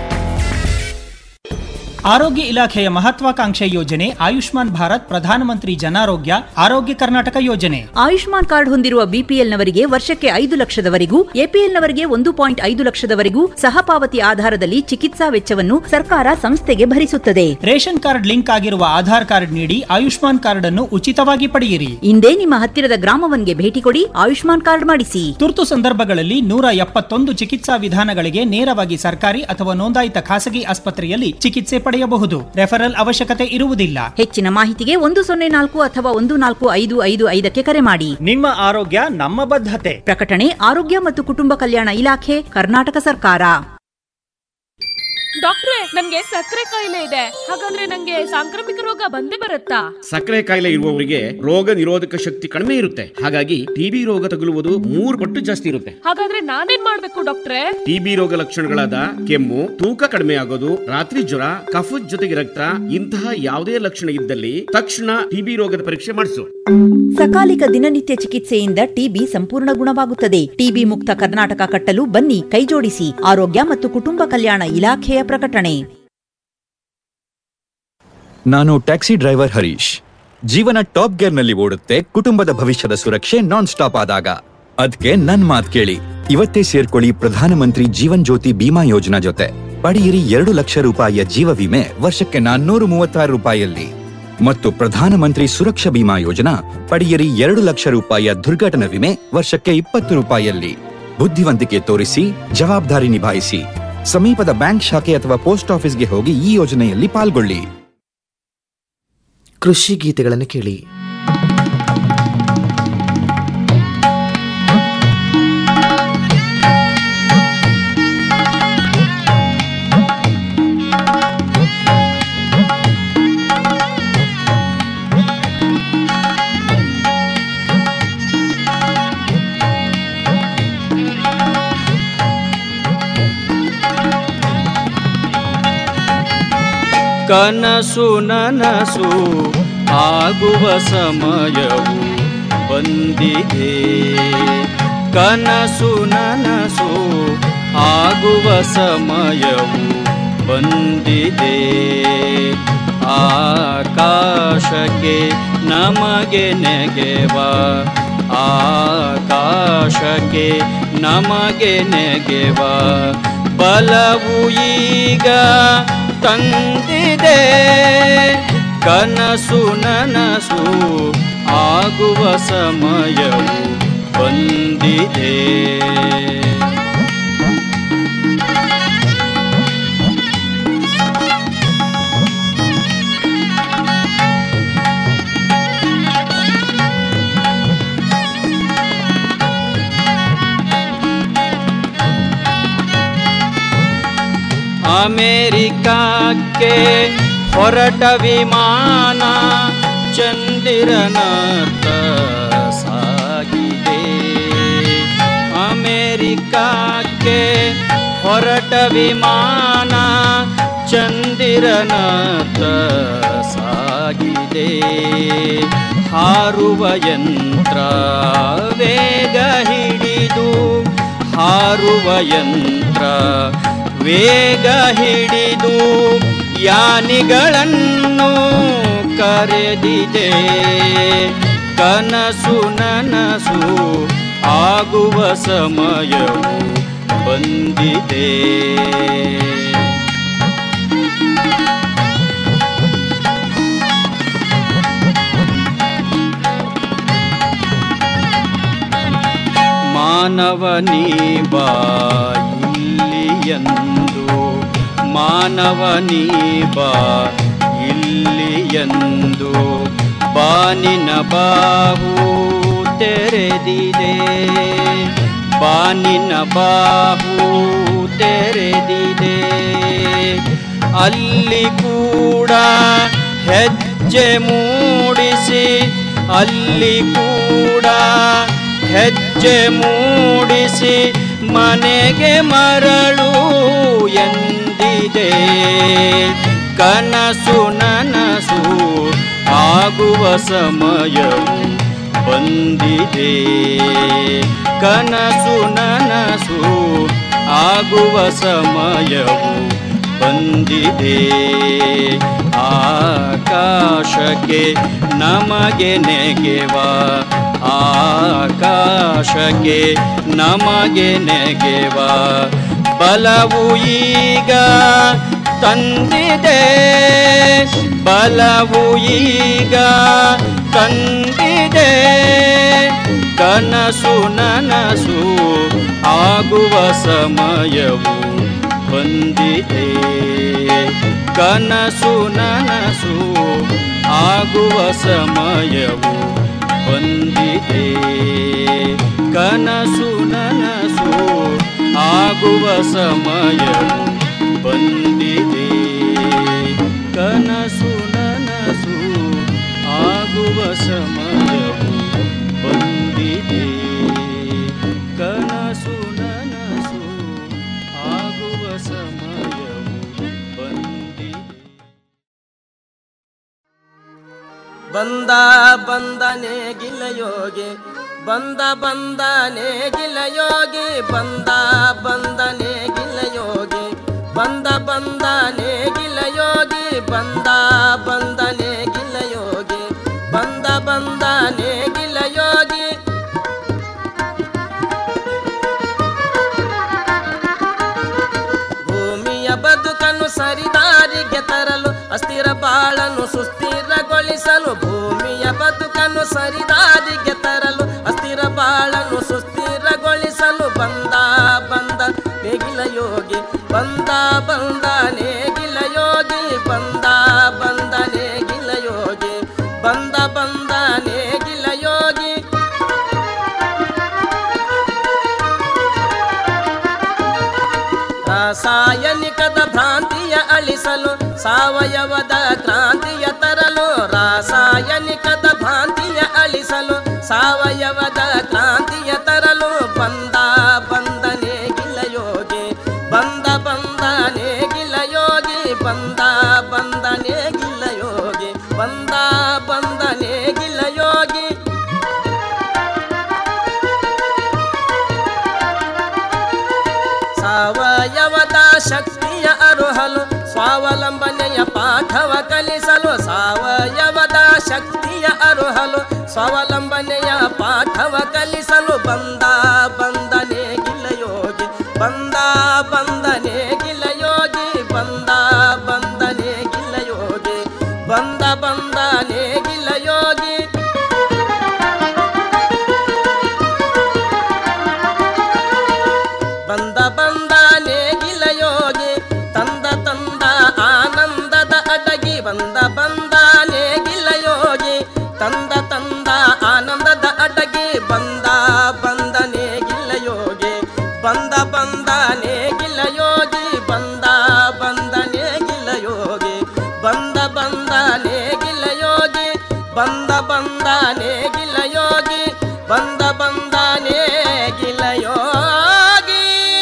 ಆರೋಗ್ಯ ಇಲಾಖೆಯ ಮಹತ್ವಾಕಾಂಕ್ಷೆ ಯೋಜನೆ ಆಯುಷ್ಮಾನ್ ಭಾರತ್ ಪ್ರಧಾನಮಂತ್ರಿ ಜನಾರೋಗ್ಯ ಆರೋಗ್ಯ ಕರ್ನಾಟಕ ಯೋಜನೆ ಆಯುಷ್ಮಾನ್ ಕಾರ್ಡ್ ಹೊಂದಿರುವ ಬಿಪಿಎಲ್ನವರಿಗೆ ವರ್ಷಕ್ಕೆ ಐದು ಲಕ್ಷದವರೆಗೂ ಎಪಿಎಲ್ನವರಿಗೆ ಒಂದು ಪಾಯಿಂಟ್ ಐದು ಲಕ್ಷದವರೆಗೂ ಸಹಪಾವತಿ ಆಧಾರದಲ್ಲಿ ಚಿಕಿತ್ಸಾ ವೆಚ್ಚವನ್ನು ಸರ್ಕಾರ ಸಂಸ್ಥೆಗೆ ಭರಿಸುತ್ತದೆ ರೇಷನ್ ಕಾರ್ಡ್ ಲಿಂಕ್ ಆಗಿರುವ ಆಧಾರ್ ಕಾರ್ಡ್ ನೀಡಿ ಆಯುಷ್ಮಾನ್ ಕಾರ್ಡ್ ಅನ್ನು ಉಚಿತವಾಗಿ ಪಡೆಯಿರಿ ಇಂದೇ ನಿಮ್ಮ ಹತ್ತಿರದ ಗ್ರಾಮವನ್ಗೆ ಭೇಟಿ ಕೊಡಿ ಆಯುಷ್ಮಾನ್ ಕಾರ್ಡ್ ಮಾಡಿಸಿ ತುರ್ತು ಸಂದರ್ಭಗಳಲ್ಲಿ ನೂರ ಎಪ್ಪತ್ತೊಂದು ಚಿಕಿತ್ಸಾ ವಿಧಾನಗಳಿಗೆ ನೇರವಾಗಿ ಸರ್ಕಾರಿ ಅಥವಾ ನೋಂದಾಯಿತ ಖಾಸಗಿ ಆಸ್ಪತ್ರೆಯಲ್ಲಿ ಚಿಕಿತ್ಸೆ ಪಡೆಯಬಹುದು ರೆಫರಲ್ ಅವಶ್ಯಕತೆ ಇರುವುದಿಲ್ಲ ಹೆಚ್ಚಿನ ಮಾಹಿತಿಗೆ ಒಂದು ಸೊನ್ನೆ ನಾಲ್ಕು ಅಥವಾ ಒಂದು ನಾಲ್ಕು ಐದು ಐದು ಐದಕ್ಕೆ ಕರೆ ಮಾಡಿ ನಿಮ್ಮ ಆರೋಗ್ಯ ನಮ್ಮ ಬದ್ಧತೆ ಪ್ರಕಟಣೆ ಆರೋಗ್ಯ ಮತ್ತು ಕುಟುಂಬ ಕಲ್ಯಾಣ ಇಲಾಖೆ ಕರ್ನಾಟಕ ಸರ್ಕಾರ ಡಾಕ್ಟ್ರೆ ನನ್ಗೆ ಸಕ್ಕರೆ ಕಾಯಿಲೆ ಇದೆ ಹಾಗಾದ್ರೆ ನಂಗೆ ಸಾಂಕ್ರಾಮಿಕ ರೋಗ ಬಂದೇ ಬರುತ್ತಾ ಸಕ್ಕರೆ ಕಾಯಿಲೆ ಇರುವವರಿಗೆ ರೋಗ ನಿರೋಧಕ ಶಕ್ತಿ ಕಡಿಮೆ ಇರುತ್ತೆ ಹಾಗಾಗಿ ಟಿಬಿ ರೋಗ ತಗುಲುವುದು ಮೂರು ಪಟ್ಟು ಜಾಸ್ತಿ ಇರುತ್ತೆ ಹಾಗಾದ್ರೆ ನಾನೇನ್ ಮಾಡ್ಬೇಕು ಡಾಕ್ಟ್ರೆ ಟಿಬಿ ರೋಗ ಲಕ್ಷಣಗಳಾದ ಕೆಮ್ಮು ತೂಕ ಕಡಿಮೆ ಆಗೋದು ರಾತ್ರಿ ಜ್ವರ ಕಫದ ಜೊತೆಗೆ ರಕ್ತ ಇಂತಹ ಯಾವುದೇ ಲಕ್ಷಣ ಇದ್ದಲ್ಲಿ ತಕ್ಷಣ ಟಿಬಿ ರೋಗದ ಪರೀಕ್ಷೆ ಮಾಡಿಸು ಸಕಾಲಿಕ ದಿನನಿತ್ಯ ಚಿಕಿತ್ಸೆಯಿಂದ ಟಿಬಿ ಸಂಪೂರ್ಣ ಗುಣವಾಗುತ್ತದೆ ಟಿಬಿ ಮುಕ್ತ ಕರ್ನಾಟಕ ಕಟ್ಟಲು ಬನ್ನಿ ಕೈಜೋಡಿಸಿ ಆರೋಗ್ಯ ಮತ್ತು ಕುಟುಂಬ ಕಲ್ಯಾಣ ಇಲಾಖೆಯ ಪ್ರಕಟಣೆ ನಾನು ಟ್ಯಾಕ್ಸಿ ಡ್ರೈವರ್ ಹರೀಶ್ ಜೀವನ ಟಾಪ್ ಗೇರ್ನಲ್ಲಿ ಓಡುತ್ತೆ ಕುಟುಂಬದ ಭವಿಷ್ಯದ ಸುರಕ್ಷೆ ನಾನ್ ಸ್ಟಾಪ್ ಆದಾಗ ಅದ್ಕೆ ನನ್ ಮಾತ್ ಕೇಳಿ ಇವತ್ತೇ ಸೇರ್ಕೊಳ್ಳಿ ಪ್ರಧಾನಮಂತ್ರಿ ಜೀವನ್ ಜ್ಯೋತಿ ಬಿಮಾ ಯೋಜನಾ ಜೊತೆ ಪಡೆಯಿರಿ ಎರಡು ಲಕ್ಷ ರೂಪಾಯಿಯ ಜೀವ ವಿಮೆ ವರ್ಷಕ್ಕೆ ನಾನ್ನೂರು ಮೂವತ್ತಾರು ರೂಪಾಯಿಯಲ್ಲಿ ಮತ್ತು ಪ್ರಧಾನಮಂತ್ರಿ ಸುರಕ್ಷಾ ಬಿಮಾ ಯೋಜನಾ ಪಡೆಯಿರಿ ಎರಡು ಲಕ್ಷ ರೂಪಾಯಿಯ ದುರ್ಘಟನಾ ವಿಮೆ ವರ್ಷಕ್ಕೆ ಇಪ್ಪತ್ತು ರೂಪಾಯಿಯಲ್ಲಿ ಬುದ್ಧಿವಂತಿಕೆ ತೋರಿಸಿ ಜವಾಬ್ದಾರಿ ನಿಭಾಯಿಸಿ ಸಮೀಪದ ಬ್ಯಾಂಕ್ ಶಾಖೆ ಅಥವಾ ಪೋಸ್ಟ್ ಆಫೀಸ್ಗೆ ಹೋಗಿ ಈ ಯೋಜನೆಯಲ್ಲಿ ಪಾಲ್ಗೊಳ್ಳಿ ಕೃಷಿ ಗೀತೆಗಳನ್ನು ಕೇಳಿ ಕನಸು ನನಸು ಆಗುವ ಸಮಯವು ಬಂದಿದೆ ಕನಸು ನನಸು ಆಗುವ ಸಮಯವು ಬಂದಿದೆ ಆಕಾಶಕ್ಕೆ ನಮಗೆ ನೆಗೆವ ಆಕಾಶಕ್ಕೆ ನಮಗೆ ನೆಗೆವ ಬಲವು ಈಗ ತಂದಿದೆ ಕನಸು ನನಸು ಆಗುವ ಸಮಯವು ಬಂದಿದೆ ಅಮೆರಿಕಕ್ಕೆ ಹೊರಟ ವಿಮಾನ ಚಂದಿರನತ್ತ ಸಾಗಿದೆ ಅಮೆರಿಕಕ್ಕೆ ಹೊರಟ ವಿಮಾನ ಚಂದಿರನತ್ತ ಸಾಗಿದೆ ಹಾರುವ ಯಂತ್ರ ವೇಗ ಹಿಡಿದು ಹಾರುವ ಯಂತ್ರ ವೇಗ ಹಿಡಿದು ಯಾನಿಗಳನ್ನು ಕರೆದಿದೆ ಕನಸು ನನಸು ಆಗುವ ಸಮಯವು ಬಂದಿದೆ ಮಾನವನೀ ಬಾ ಇಲ್ಲಿಯಂದು ಮಾನವನೀ ಬಾ ಇಲ್ಲಿಯಂದು ಬಾನಿನ ಬಾವು ತೆರೆದಿದೆ ಬಾನಿನ ಬಾಹು ತೆರೆದಿದೆ ಅಲ್ಲಿ ಕೂಡ ಹೆಜ್ಜೆ ಮೂಡಿಸಿ ಅಲ್ಲಿ ಕೂಡ ಹೆಜ್ಜೆ ಮೂಡಿಸಿ ಮನೆಗೆ ಮರಳು ಎಂದಿದೆ ಕನಸು ನನಸು ಆಗುವ ಸಮಯವು ಬಂದಿದೆ ಕನಸು ನನಸು ಆಗುವ ಸಮಯವು ಬಂದಿದೆ ಆಕಾಶಕ್ಕೆ ನಮಗೆ ನೆಗೆವ ಆಕಾಶಕ್ಕೆ ನಮಗೆ ನೆಗೆವ ಬಲವು ಈಗ ತಂದಿದೆ ಬಲವು ಈಗ ತಂದಿದೆ ಕನಸು ನನಸು ಆಗುವ ಸಮಯವು ಬಂದಿದೆ ಕನಸು ನನಸು ಆಗುವ ಸಮಯವು ಬಂದಿದೆ ಕನಸು ನನಸು ಆಗುವ ಸಮಯವು ಬಂದಿದೆ ಕನಸು ನನಸು ಆಗುವ ಸಮಯವು ಬಂದಿದೆ ಕನಸು ನನಸು ಆಗುವ ಸಮಯವು ಬಂದಿದೆ ಬಂದ ಬಂದನೆ ಗಿಲಯೋಗಿ ಬಂದ ಬಂದನೆ ಗಿಲಯೋಗಿ ಬಂದ ಬಂದನೆ ಗಿಲಯೋಗಿ ಬಂದ ಬಂದನೆ ಗಿಲಯೋಗಿ ಬಂದ ಬಂದನೆ ಗಿಲಯೋಗಿ ಬಂದ ಬಂದನೆ ಗಿಲಯೋಗಿ ಭೂಮಿಯ ಬದುಕನ್ನು ಸರಿದಾರಿಗೆ ತರಲು ಅಸ್ಥಿರ ಬಾಳನ್ನು ಸುಸ್ಥಿರಗೊಳಿಸಲು ಭೂಮಿಯ ಬದುಕನ್ನು ಸರಿದಾರಿಗೆ ತರಲು ಅಸ್ಥಿರ ಬಾಳನ್ನು ಸುಸ್ಥಿರಗೊಳಿಸಲು ಬಂದ ಬಂದ ನೇಗಿಲ ಯೋಗಿ ಬಂದ ಬಂದ ನೇಗಿಲ ಯೋಗಿ ಬಂದ ಬಂದ ನೇಗಿಲ ಯೋಗಿ ಬಂದ ಬಂದ ನೇಗಿಲ ಯೋಗಿ ರಾಸಾಯನಿಕದ ಭ್ರಾಂತಿಯ ಅಳಿಸಲು ಸಾವಯವದ ಕ್ರಾಂತಿಯ ತರಲು ರಾಸಾಯನಿಕದ ಭ್ರಾಂತಿಯ ಅಳಿಸಲು ಸಾವಯವದ ಕ್ರಾಂತಿಯ ತರಲು ಬಂದ ಬಂದನೆ ಗಿಲಯೋಗಿ ಬಂದ ಬಂದನೆ ಗಿಲಯೋಗಿ ಬಂದ ಬಂದನೆ ಗಿಲಯೋಗಿ ಬಂದ ಬಂದನೆ ಗಿಲಯೋಗಿ ಸಾವಯವದ ಶಕ್ತಿಯ ಅರುಹಲು ಸ್ವಾವಲಂಬನೆಯ ಪಾಠವ ಕಲಿಸಲು ಸಾವಯವದ ಶಕ್ತಿಯ ಅರುಹಲು ಸ್ವಾವಲಂಬನೆಯ ಪಾಠವ ಕಲಿಸಲು ಬಂದ ಬಂದನೆ ಗಿಲಯೋಗಿ ಬಂದ ಬಂದನೆ ಗಿಲಯೋಗಿ ಬಂದ ಬಂದನೆ ಗಿಲಯೋಗಿ ಬಂದ ಬಂದನೆ ಗಿಲಯೋಗಿ ಬಂದ ಬಂದ ನೇಗಿಲ ಯೋಗಿ ತಂದ ತಂದ ಆನಂದದ ಅಡಗಿ ಬಂದ ಬಂದ ನೇಗಿಲ ಯೋಗಿ ತಂದ ತಂದ ಆನಂದದ ಅಡಗಿ ಬಂದ ಬಂದ ನೇಗಿಲ ಯೋಗಿ ಬಂದ ಬಂದ ನೇಗಿಲ ಯೋಗಿ ಬಂದ ಬಂದ ನೇಗಿಲ ಯೋಗಿ ಬಂದ ಬಂದ ನೇಗಿಲ ಯೋಗಿ ಬಂದ ಬಂದ ನೇಗಿಲ ಯೋಗಿ ಬಂದ ಬಂದ ನೇಗಿಲ ಯೋಗಿ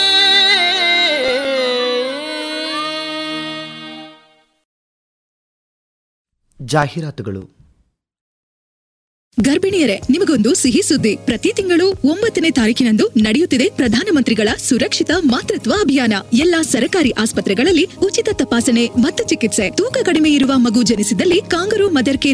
ಜಾಹೀರಾತುಗಳು ಗರ್ಭಿಣಿಯರೇ ನಿಮಗೊಂದು ಸಿಹಿ ಸುದ್ದಿ ಪ್ರತಿ ತಿಂಗಳು ಒಂಬತ್ತನೇ ತಾರೀಕಿನಂದು ನಡೆಯುತ್ತಿದೆ ಪ್ರಧಾನಮಂತ್ರಿಗಳ ಸುರಕ್ಷಿತ ಮಾತೃತ್ವ ಅಭಿಯಾನ ಎಲ್ಲಾ ಸರಕಾರಿ ಆಸ್ಪತ್ರೆಗಳಲ್ಲಿ ಉಚಿತ ತಪಾಸಣೆ ಮತ್ತು ಚಿಕಿತ್ಸೆ ತೂಕ ಕಡಿಮೆ ಇರುವ ಮಗು ಜನಿಸಿದಲ್ಲಿ ಕಾಂಗರು ಮದರ್ ಕೇರ್